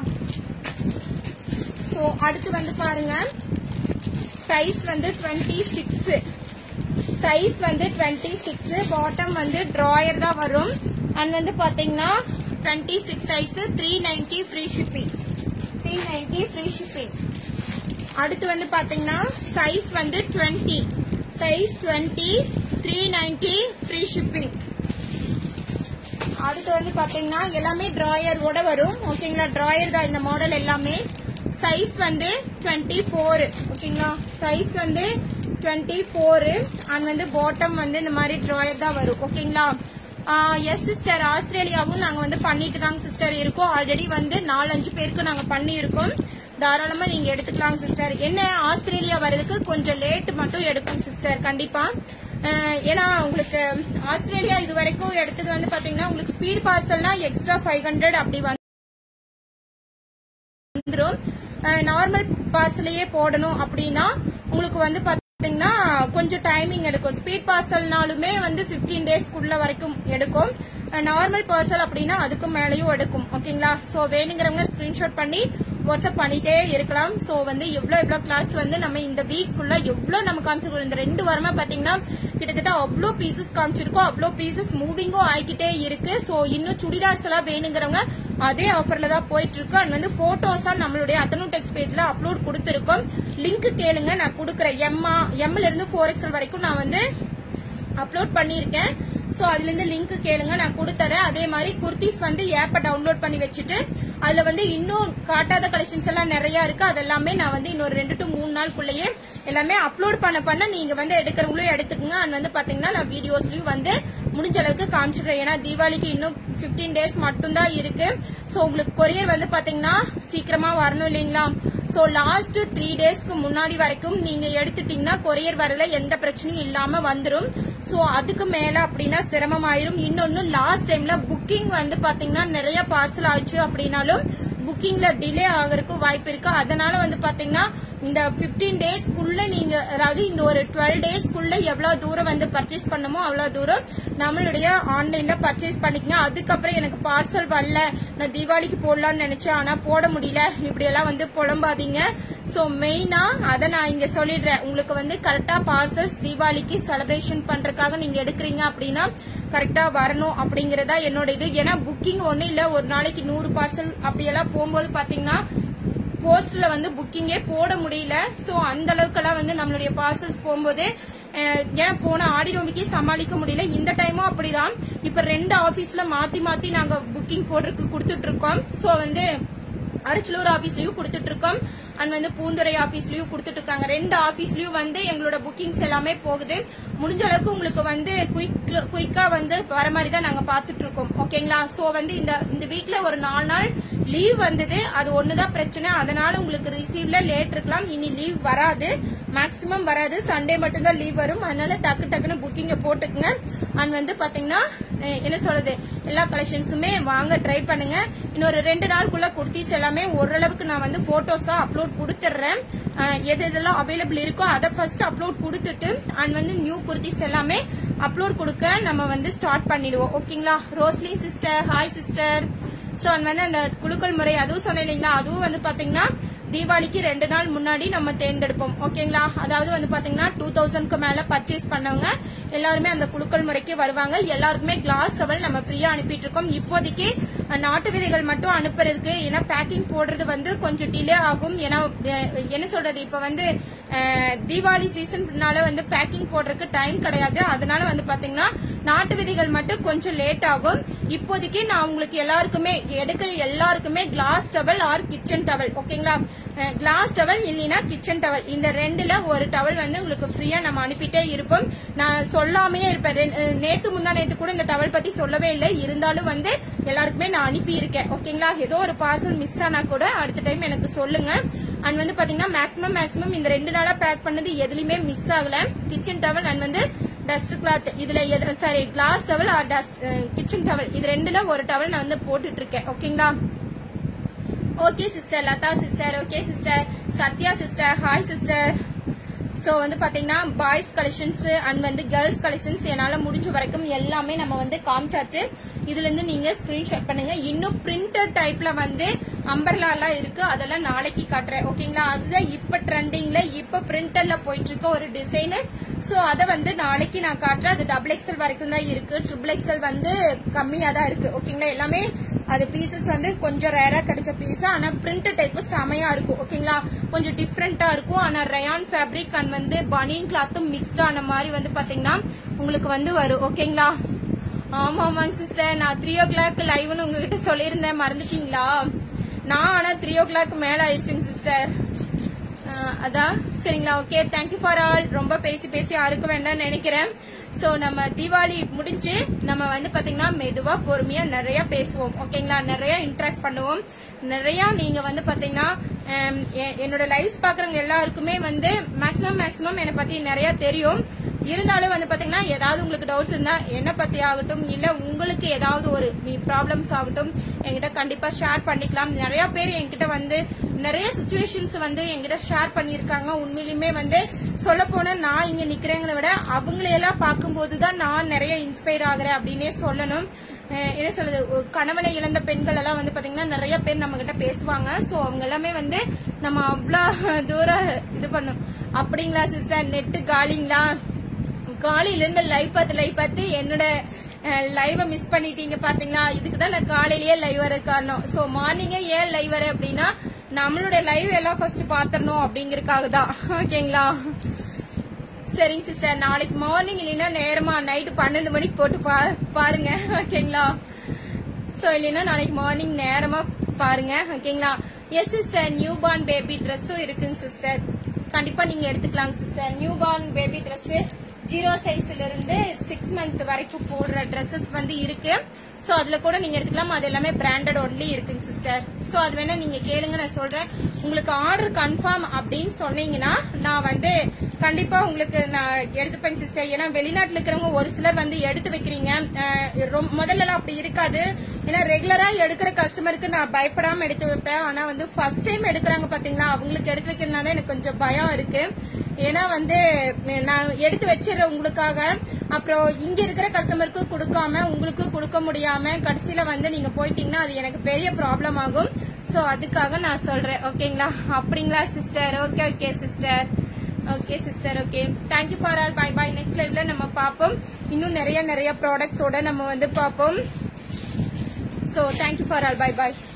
ஸோ அடுத்து வந்து பாருங்க சைஸ் வந்து டுவெண்ட்டி சிக்ஸ் சைஸ் வந்து டுவெண்ட்டி சிக்ஸ் பாட்டம் வந்து ட்ராயர் தான் வரும் அண்ட் வந்து பாத்தீங்கன்னா twenty six size three ninety free shipping three ninety free shipping அடுத்து வந்து பாத்தீங்கன்னா சைஸ் வந்து twenty size twenty three ninety free shipping அடுத்து வந்து பாத்தீங்கன்னா எல்லாமே டிராயரோட வரும் ஓகேங்களா டிராயர் தான் இந்த மாடல் எல்லாமே சைஸ் வந்து டுவெண்ட்டி ஃபோர் ஓகேங்களா சைஸ் வந்து டுவெண்ட்டி ஃபோரு அண்ட் வந்து பாட்டம் வந்து இந்த மாதிரி டிராயர் தான் வரும் ஓகேங்களா எஸ் சிஸ்டர் ஆஸ்திரேலியாவும் நாங்கள் வந்து பண்ணிட்டு தாங்க சிஸ்டர் இருக்கோம் ஆல்ரெடி வந்து நாலஞ்சு பேருக்கு நாங்கள் பண்ணியிருக்கோம் தாராளமாக நீங்கள் எடுத்துக்கலாம் சிஸ்டர் என்ன ஆஸ்திரேலியா வர்றதுக்கு கொஞ்சம் லேட் மட்டும் எடுக்கும் சிஸ்டர் கண்டிப்பாக அஹ் ஏன்னா உங்களுக்கு ஆஸ்திரேலியா இது வரைக்கும் எடுத்தது வந்து பாத்தீங்கன்னா உங்களுக்கு ஸ்பீட் பார்சல்னா எக்ஸ்ட்ரா ஃபைவ் ஹண்ட்ரட் அப்படி வந்துடும் நார்மல் பார்சலையே போடணும் அப்படின்னா உங்களுக்கு வந்து பாத்தீங்கன்னா கொஞ்சம் டைமிங் எடுக்கும் ஸ்பீட் பார்சல்னாலுமே வந்து 15 டேஸ்க்குள்ள வரைக்கும் எடுக்கும் நார்மல் பார்சல் அப்படின்னா அதுக்கு மேலேயும் எடுக்கும் ஓகேங்களா ஸோ வேணுங்கிறவங்க ஸ்கிரீன்ஷாட் பண்ணி வாட்ஸ்அப் பண்ணிட்டே இருக்கலாம் ஸோ வந்து எவ்வளோ எவ்வளோ கிளாத்ஸ் வந்து நம்ம இந்த வீக் ஃபுல்லா எவ்வளோ நம்ம காமிச்சிருக்கோம் இந்த ரெண்டு வாரமா பாத்தீங்கன்னா கிட்டத்தட்ட அவ்வளோ பீசஸ் காமிச்சிருக்கோம் அவ்வளோ பீசஸ் மூவிங்கும் ஆகிக்கிட்டே இருக்கு ஸோ இன்னும் சுடிதார்ஸ் எல்லாம் வேணுங்கிறவங்க அதே ஆஃபர்ல தான் போயிட்டு இருக்கு அண்ட் வந்து போட்டோஸா நம்மளுடைய அத்தனு டெக்ஸ்ட் பேஜ்ல அப்லோட் கொடுத்துருக்கோம் லிங்க் கேளுங்க நான் கொடுக்குறேன் எம்மா எம்ல இருந்து ஃபோர் எக்ஸல் வரைக்கும் நான் வந்து அப்லோட் பண்ணியிருக்கேன் ஸோ அதுல இருந்து லிங்க் கேளுங்க நான் கொடுத்துறேன் அதே மாதிரி குர்த்திஸ் வந்து ஏப்பை டவுன்லோட் பண்ணி வச்சுட்டு அதுல வந்து இன்னும் காட்டாத கலெக்ஷன்ஸ் எல்லாம் நிறைய இருக்கு அதெல்லாமே நான் வந்து இன்னொரு ரெண்டு டு மூணு நாளுக்குள்ளேயே எல்லாமே அப்லோட் பண்ண பண்ண நீங்க வந்து எடுக்கிறவங்களும் எடுத்துக்கங்க அண்ட் வந்து பாத்தீங்கன்னா நான் வீடியோஸ்லயும் வந்து முடிஞ்ச அளவுக்கு காமிச்சிடுறேன் ஏன்னா தீபாவளிக்கு இன்னும் 15 டேஸ் மட்டும்தான் இருக்கு ஸோ உங்களுக்கு கொரியர் வந்து பாத்தீங்கன்னா சீக்கிரமா வரணும் இல்லைங்களா ஸோ லாஸ்ட் த்ரீ டேஸ்க்கு முன்னாடி வரைக்கும் நீங்க எடுத்துட்டீங்கன்னா கொரியர் வரல எந்த பிரச்சனையும் இல்லாம வந்துரும் ஸோ அதுக்கு மேல அப்படின்னா சிரமமாயிரும் இன்னொன்னு லாஸ்ட் டைம்ல புக்கிங் வந்து பாத்தீங்கன்னா நிறைய பார்சல் ஆச்சு அப்படின்னாலும் புக்கிங்ல டிலே ஆகிறதுக்கு வாய்ப்பு இருக்கு அதனால வந்து பாத்தீங்கன்னா இந்த 15 டேஸ்க்குள்ள நீங்க அதாவது இந்த ஒரு டுவெல் டேஸ்க்குள்ள எவ்வளவு தூரம் வந்து பர்ச்சேஸ் பண்ணுமோ அவ்வளவு தூரம் நம்மளுடைய ஆன்லைன்ல பர்ச்சேஸ் பண்ணிக்கங்க அதுக்கப்புறம் எனக்கு பார்சல் வரல நான் தீபாவளிக்கு போடலாம்னு நினைச்சேன் ஆனா போட முடியல இப்படி எல்லாம் வந்து புலம்பாதீங்க சோ மெயினா அதை நான் இங்க சொல்லிடுறேன் உங்களுக்கு வந்து கரெக்டா பார்சல்ஸ் தீபாவளிக்கு செலிப்ரேஷன் பண்றதுக்காக நீங்க எடுக்கிறீங்க அப்படின்னா கரெக்டா வரணும் அப்படிங்கறதா என்னோட இது ஏன்னா புக்கிங் ஒண்ணு இல்ல ஒரு நாளைக்கு நூறு பார்சல் அப்படியெல்லாம் போகும்போது பாத்தீங்கன்னா போஸ்ட்ல வந்து புக்கிங்கே போட முடியல சோ அந்த அளவுக்கெல்லாம் வந்து நம்மளுடைய பார்சல்ஸ் போகும்போது அஹ், ஏன் போன ஆடி நோம்பிக்கு சமாளிக்க முடியல இந்த டைமும் அப்படிதான் இப்ப ரெண்டு ஆபீஸ்ல மாத்தி மாத்தி நாங்க புக்கிங் போடுறதுக்கு கொடுத்துட்டு இருக்கோம் சோ வந்து அரிச்சலூர் ஆபீஸ்லயும் கொடுத்துட்டு இருக்கோம் அண்ட் வந்து பூந்துறை ஆபீஸ்லயும் கொடுத்துட்டு இருக்காங்க ரெண்டு ஆபீஸ்லயும் வந்து எங்களோட புக்கிங்ஸ் எல்லாமே போகுது முடிஞ்ச அளவுக்கு உங்களுக்கு வந்து குயிக் குயிக்கா வந்து வர மாதிரி தான் நாங்க பாத்துட்டு இருக்கோம் ஓகேங்களா சோ வந்து இந்த இந்த வீக்ல ஒரு நாலு நாள் லீவ் வந்தது அது ஒண்ணுதான் பிரச்சனை அதனால உங்களுக்கு ரிசீவ்ல லேட் இருக்கலாம் இனி லீவ் வராது மேக்சிமம் வராது சண்டே மட்டும் தான் லீவ் வரும் அதனால டக்கு டக்குன்னு புக்கிங்க போட்டுக்குங்க அண்ட் வந்து பாத்தீங்கன்னா அஹ், என்ன சொல்றது எல்லா கலெக்ஷன்ஸுமே வாங்க ட்ரை பண்ணுங்க இன்னொரு ரெண்டு நாளுக்குள்ள குர்த்திஸ் எல்லாமே ஓரளவுக்கு நான் வந்து போட்டோஸா அப்லோட் கொடுத்துட்றேன் அஹ், எது எதெல்லாம் அவைலபிள் இருக்கோ அதை ஃபர்ஸ்ட் அப்லோட் கொடுத்துட்டு அண்ட் வந்து நியூ குர்த்திஸ் எல்லாமே அப்லோட் கொடுக்க நம்ம வந்து ஸ்டார்ட் பண்ணிடுவோம் ஓகேங்களா Roslin sister hi sister so வந்து அந்த குழுக்கள் முறை அதுவும் சொன்னேன் இல்லைங்களா அதுவும் வந்து பாத்தீங்கன்னா தீபாவளிக்கு ரெண்டு நாள் முன்னாடி நம்ம தேர்ந்தெடுப்போம் ஓகேங்களா அதாவது வந்து பாத்தீங்கன்னா டூ தௌசண்ட்க்கு மேல பர்ச்சேஸ் பண்ணவங்க எல்லாருமே அந்த குழுக்கள் முறைக்கு வருவாங்க எல்லாருக்குமே கிளாஸ் டவல் நம்ம ஃப்ரீயா அனுப்பிட்டு இருக்கோம் இப்போதைக்கு அஹ், நாட்டு விதைகள் மட்டும் அனுப்புறதுக்கு ஏன்னா பேக்கிங் போடுறது வந்து கொஞ்சம் டிலே ஆகும் ஏன்னா அஹ், என்ன சொல்றது இப்ப வந்து அஹ், தீபாவளி சீசன்னால வந்து பேக்கிங் போடுறதுக்கு டைம் கிடையாது அதனால வந்து பாத்தீங்கன்னா நாட்டு விதைகள் மட்டும் கொஞ்சம் லேட் ஆகும் இப்போதைக்கு நான் உங்களுக்கு எல்லாருக்குமே எடுக்கிற எல்லாருக்குமே glass towel or kitchen towel ஓகேங்களா கிளாஸ் டவல் இல்லைன்னா கிச்சன் டவல் இந்த ரெண்டுல ஒரு டவல் வந்து உங்களுக்கு ஃப்ரீயா நம்ம அனுப்பிட்டே இருப்போம் நான் சொல்லாமையே இருப்பேன் ரெண்டு- அஹ், நேத்து முந்தா நேத்து கூட இந்த டவல் பத்தி சொல்லவே இல்லை இருந்தாலும் வந்து எல்லாருக்குமே நான் அனுப்பி இருக்கேன் ஓகேங்களா ஏதோ ஒரு பார்சல் மிஸ் ஆனா கூட அடுத்த டைம் எனக்கு சொல்லுங்க அண்ட் வந்து பாத்தீங்கன்னா மேக்ஸிமம் மேக்ஸிமம் இந்த ரெண்டு நாளா பேக் பண்ணது எதுலயுமே மிஸ் ஆகல கிச்சன் டவல் அண்ட் வந்து டஸ்ட் கிளாத் இதுல sorry glass towel or dust kitchen towel இது ரெண்டுல ஒரு டவல் நான் வந்து போட்டுட்டு இருக்கேன் ஓகேங்களா okay sister Latha sister okay sister Sathya sister hi sister so வந்து பாத்தீங்கன்னா பாய்ஸ் கலெக்ஷன்ஸ் அண்ட் வந்து கேர்ள்ஸ் கலெக்ஷன்ஸ் என்னால முடிஞ்ச வரைக்கும் எல்லாமே நம்ம வந்து காமிச்சாச்சு இதுல இருந்து நீங்க ஸ்கிரீன்ஷாட் பண்ணுங்க இன்னும் பிரிண்டட் டைப்ல வந்து அம்பர்லா எல்லாம் இருக்கு அதெல்லாம் நாளைக்கு காட்டுறேன் ஓகேங்களா அதுதான் இப்ப ட்ரெண்டிங்ல இப்ப பிரிண்டர்ல போயிட்டு இருக்க ஒரு டிசைன் சோ அதை வந்து நாளைக்கு நான் காட்டுறேன் அது டபுள் எக்ஸல் வரைக்கும் தான் இருக்கு ட்ரிபிள் எக்ஸல் வந்து கம்மியா தான் இருக்கு ஓகேங்களா எல்லாமே அது பீசஸ் வந்து கொஞ்சம் ரேரா கிடைச்ச பீஸ் ஆனா பிரிண்ட் டைப் செமையா இருக்கும் ஓகேங்களா கொஞ்சம் டிஃப்ரெண்டா இருக்கும் ஆனா ரயான் ஃபேப்ரிக் அண்ட் வந்து பனியன் கிளாத்தும் மிக்ஸ்ட் ஆன மாதிரி வந்து பாத்தீங்கன்னா உங்களுக்கு வந்து வரும் ஓகேங்களா ஆமா ஆமாங்க சிஸ்டர் நான் த்ரீ ஓ கிளாக் லைவ்னு உங்ககிட்ட சொல்லியிருந்தேன் மறந்துட்டீங்களா நான் ஆனா த்ரீ ஓ கிளாக் மேல ஆயிடுச்சுங்க சிஸ்டர் ஆஹ் அதான் சரிங்களா ஓகே தேங்க்யூ ஃபார் ஆல் ரொம்ப பேசி பேசி யாருக்கும் வேண்டாம்னு நினைக்கிறேன் சோ நம்ம தீபாவளி முடிஞ்சு நம்ம வந்து பாத்தீங்கன்னா மெதுவா பொறுமையா நிறைய பேசுவோம் ஓகேங்களா நிறைய இன்டராக்ட் பண்ணுவோம் நிறைய நீங்க வந்து பாத்தீங்கன்னா ஹம், எ- என்னோட லைவ்ஸ் பாக்குறவங்க எல்லாருக்குமே வந்து மேக்ஸிமம் மேக்ஸிமம் என்னை பத்தி நிறைய தெரியும் இருந்தாலும் வந்து பாத்தீங்கன்னா ஏதாவது உங்களுக்கு டவுட்ஸ் இருந்தா என்ன பத்தி ஆகட்டும் இல்ல உங்களுக்கு ஏதாவது ஒரு ப்ராப்ளம்ஸ் ஆகட்டும் என்கிட்ட கண்டிப்பா ஷேர் பண்ணிக்கலாம் நிறைய பேர் என்கிட்ட வந்து நிறைய சுச்சுவேஷன்ஸ் வந்து என்கிட்ட ஷேர் பண்ணியிருக்காங்க உண்மையிலுமே வந்து சொல்ல போனா நான் இங்க நிக்கிறேங்கிறத விட அவங்களையெல்லாம் பார்க்கும்போது தான் நான் நிறைய இன்ஸ்பயர் ஆகுறேன் அப்படின்னே சொல்லணும் அஹ் என்ன சொல்றது ஒரு கணவனை இழந்த பெண்கள் எல்லாம் வந்து பாத்தீங்கன்னா நிறைய பேர் நம்ம கிட்ட பேசுவாங்க சோ அவங்க எல்லாமே வந்து நம்ம அவ்வளோ தூரம் இது பண்ணும் அப்படிங்களா சிஸ்டர் நெட்டு காலிங்களா காலையில இருந்து லைவ் பார்த்து லைவ் பார்த்து என்னோட லைவை மிஸ் பண்ணிட்டீங்க பாத்தீங்களா இதுக்கு தான் நான் காலையிலேயே லைவ் வர காரணம் சோ மார்னிங்கே ஏன் லைவ் வரேன் அப்படின்னா நம்மளோட லைவ் எல்லாம் ஃபர்ஸ்ட் பாத்திரணும் அப்படிங்கறதுக்காக தான் ஓகேங்களா சரிங்க சிஸ்டர் நாளைக்கு மார்னிங் இல்லைன்னா நேரமா நைட்டு பன்னெண்டு மணிக்கு போட்டு பா பாருங்க ஓகேங்களா சோ இல்லைன்னா நாளைக்கு மார்னிங் நேரமா பாருங்க ஓகேங்களா yes sister new born baby ட்ரெஸ்ஸும் இருக்குங்க சிஸ்டர் கண்டிப்பா நீங்க எடுத்துக்கலாம் sister new born baby dress zero சைஸ்ல இருந்து சிக்ஸ் மந்த் வரைக்கும் போடுற ட்ரெஸ்ஸஸ் வந்து இருக்கு சோ அதுல கூட நீங்க எடுத்துக்கலாம் அது எல்லாமே பிராண்டட் ஒன்லி இருக்குங்க சிஸ்டர் சோ அது வேணா நீங்க கேளுங்க நான் சொல்றேன் உங்களுக்கு ஆர்டர் கன்ஃபார்ம் அப்படின்னு சொன்னீங்கன்னா நான் வந்து கண்டிப்பா உங்களுக்கு நான் எடுத்துப்பேன் சிஸ்டர் ஏன்னா வெளிநாட்டுல இருக்கிறவங்க ஒரு சிலர் வந்து எடுத்து வைக்கிறீங்க அஹ், ரொம்ப- முதல்ல எல்லாம் அப்படி இருக்காது ஏன்னா ரெகுலரா எடுக்கிற கஸ்டமருக்கு நான் பயப்படாம எடுத்து வைப்பேன் ஆனா வந்து ஃபர்ஸ்ட் டைம் எடுக்கிறாங்க பாத்தீங்களா அவங்களுக்கு எடுத்து வைக்கிறதுனால எனக்கு கொஞ்சம் பயம் இருக்கு ஏன்னா வந்து நான் எடுத்து வச்சிடறேன் உங்களுக்காக அப்புறம் இங்க இருக்கிற கஸ்டமருக்கு கொடுக்காம உங்களுக்கு கொடுக்க முடியாம கடைசியில வந்து நீங்க போயிட்டீங்கன்னா அது எனக்கு பெரிய ப்ராப்ளம் ஆகும் சோ அதுக்காக நான் சொல்றேன் ஓகேங்களா அப்படிங்களா sister okay okay sister okay sister okay thank you for all bye bye next லைவ்ல நம்ம பார்ப்போம் இன்னும் நிறைய நிறைய ப்ராடக்ட்ஸோட நம்ம வந்து பார்ப்போம் so thank you for all bye by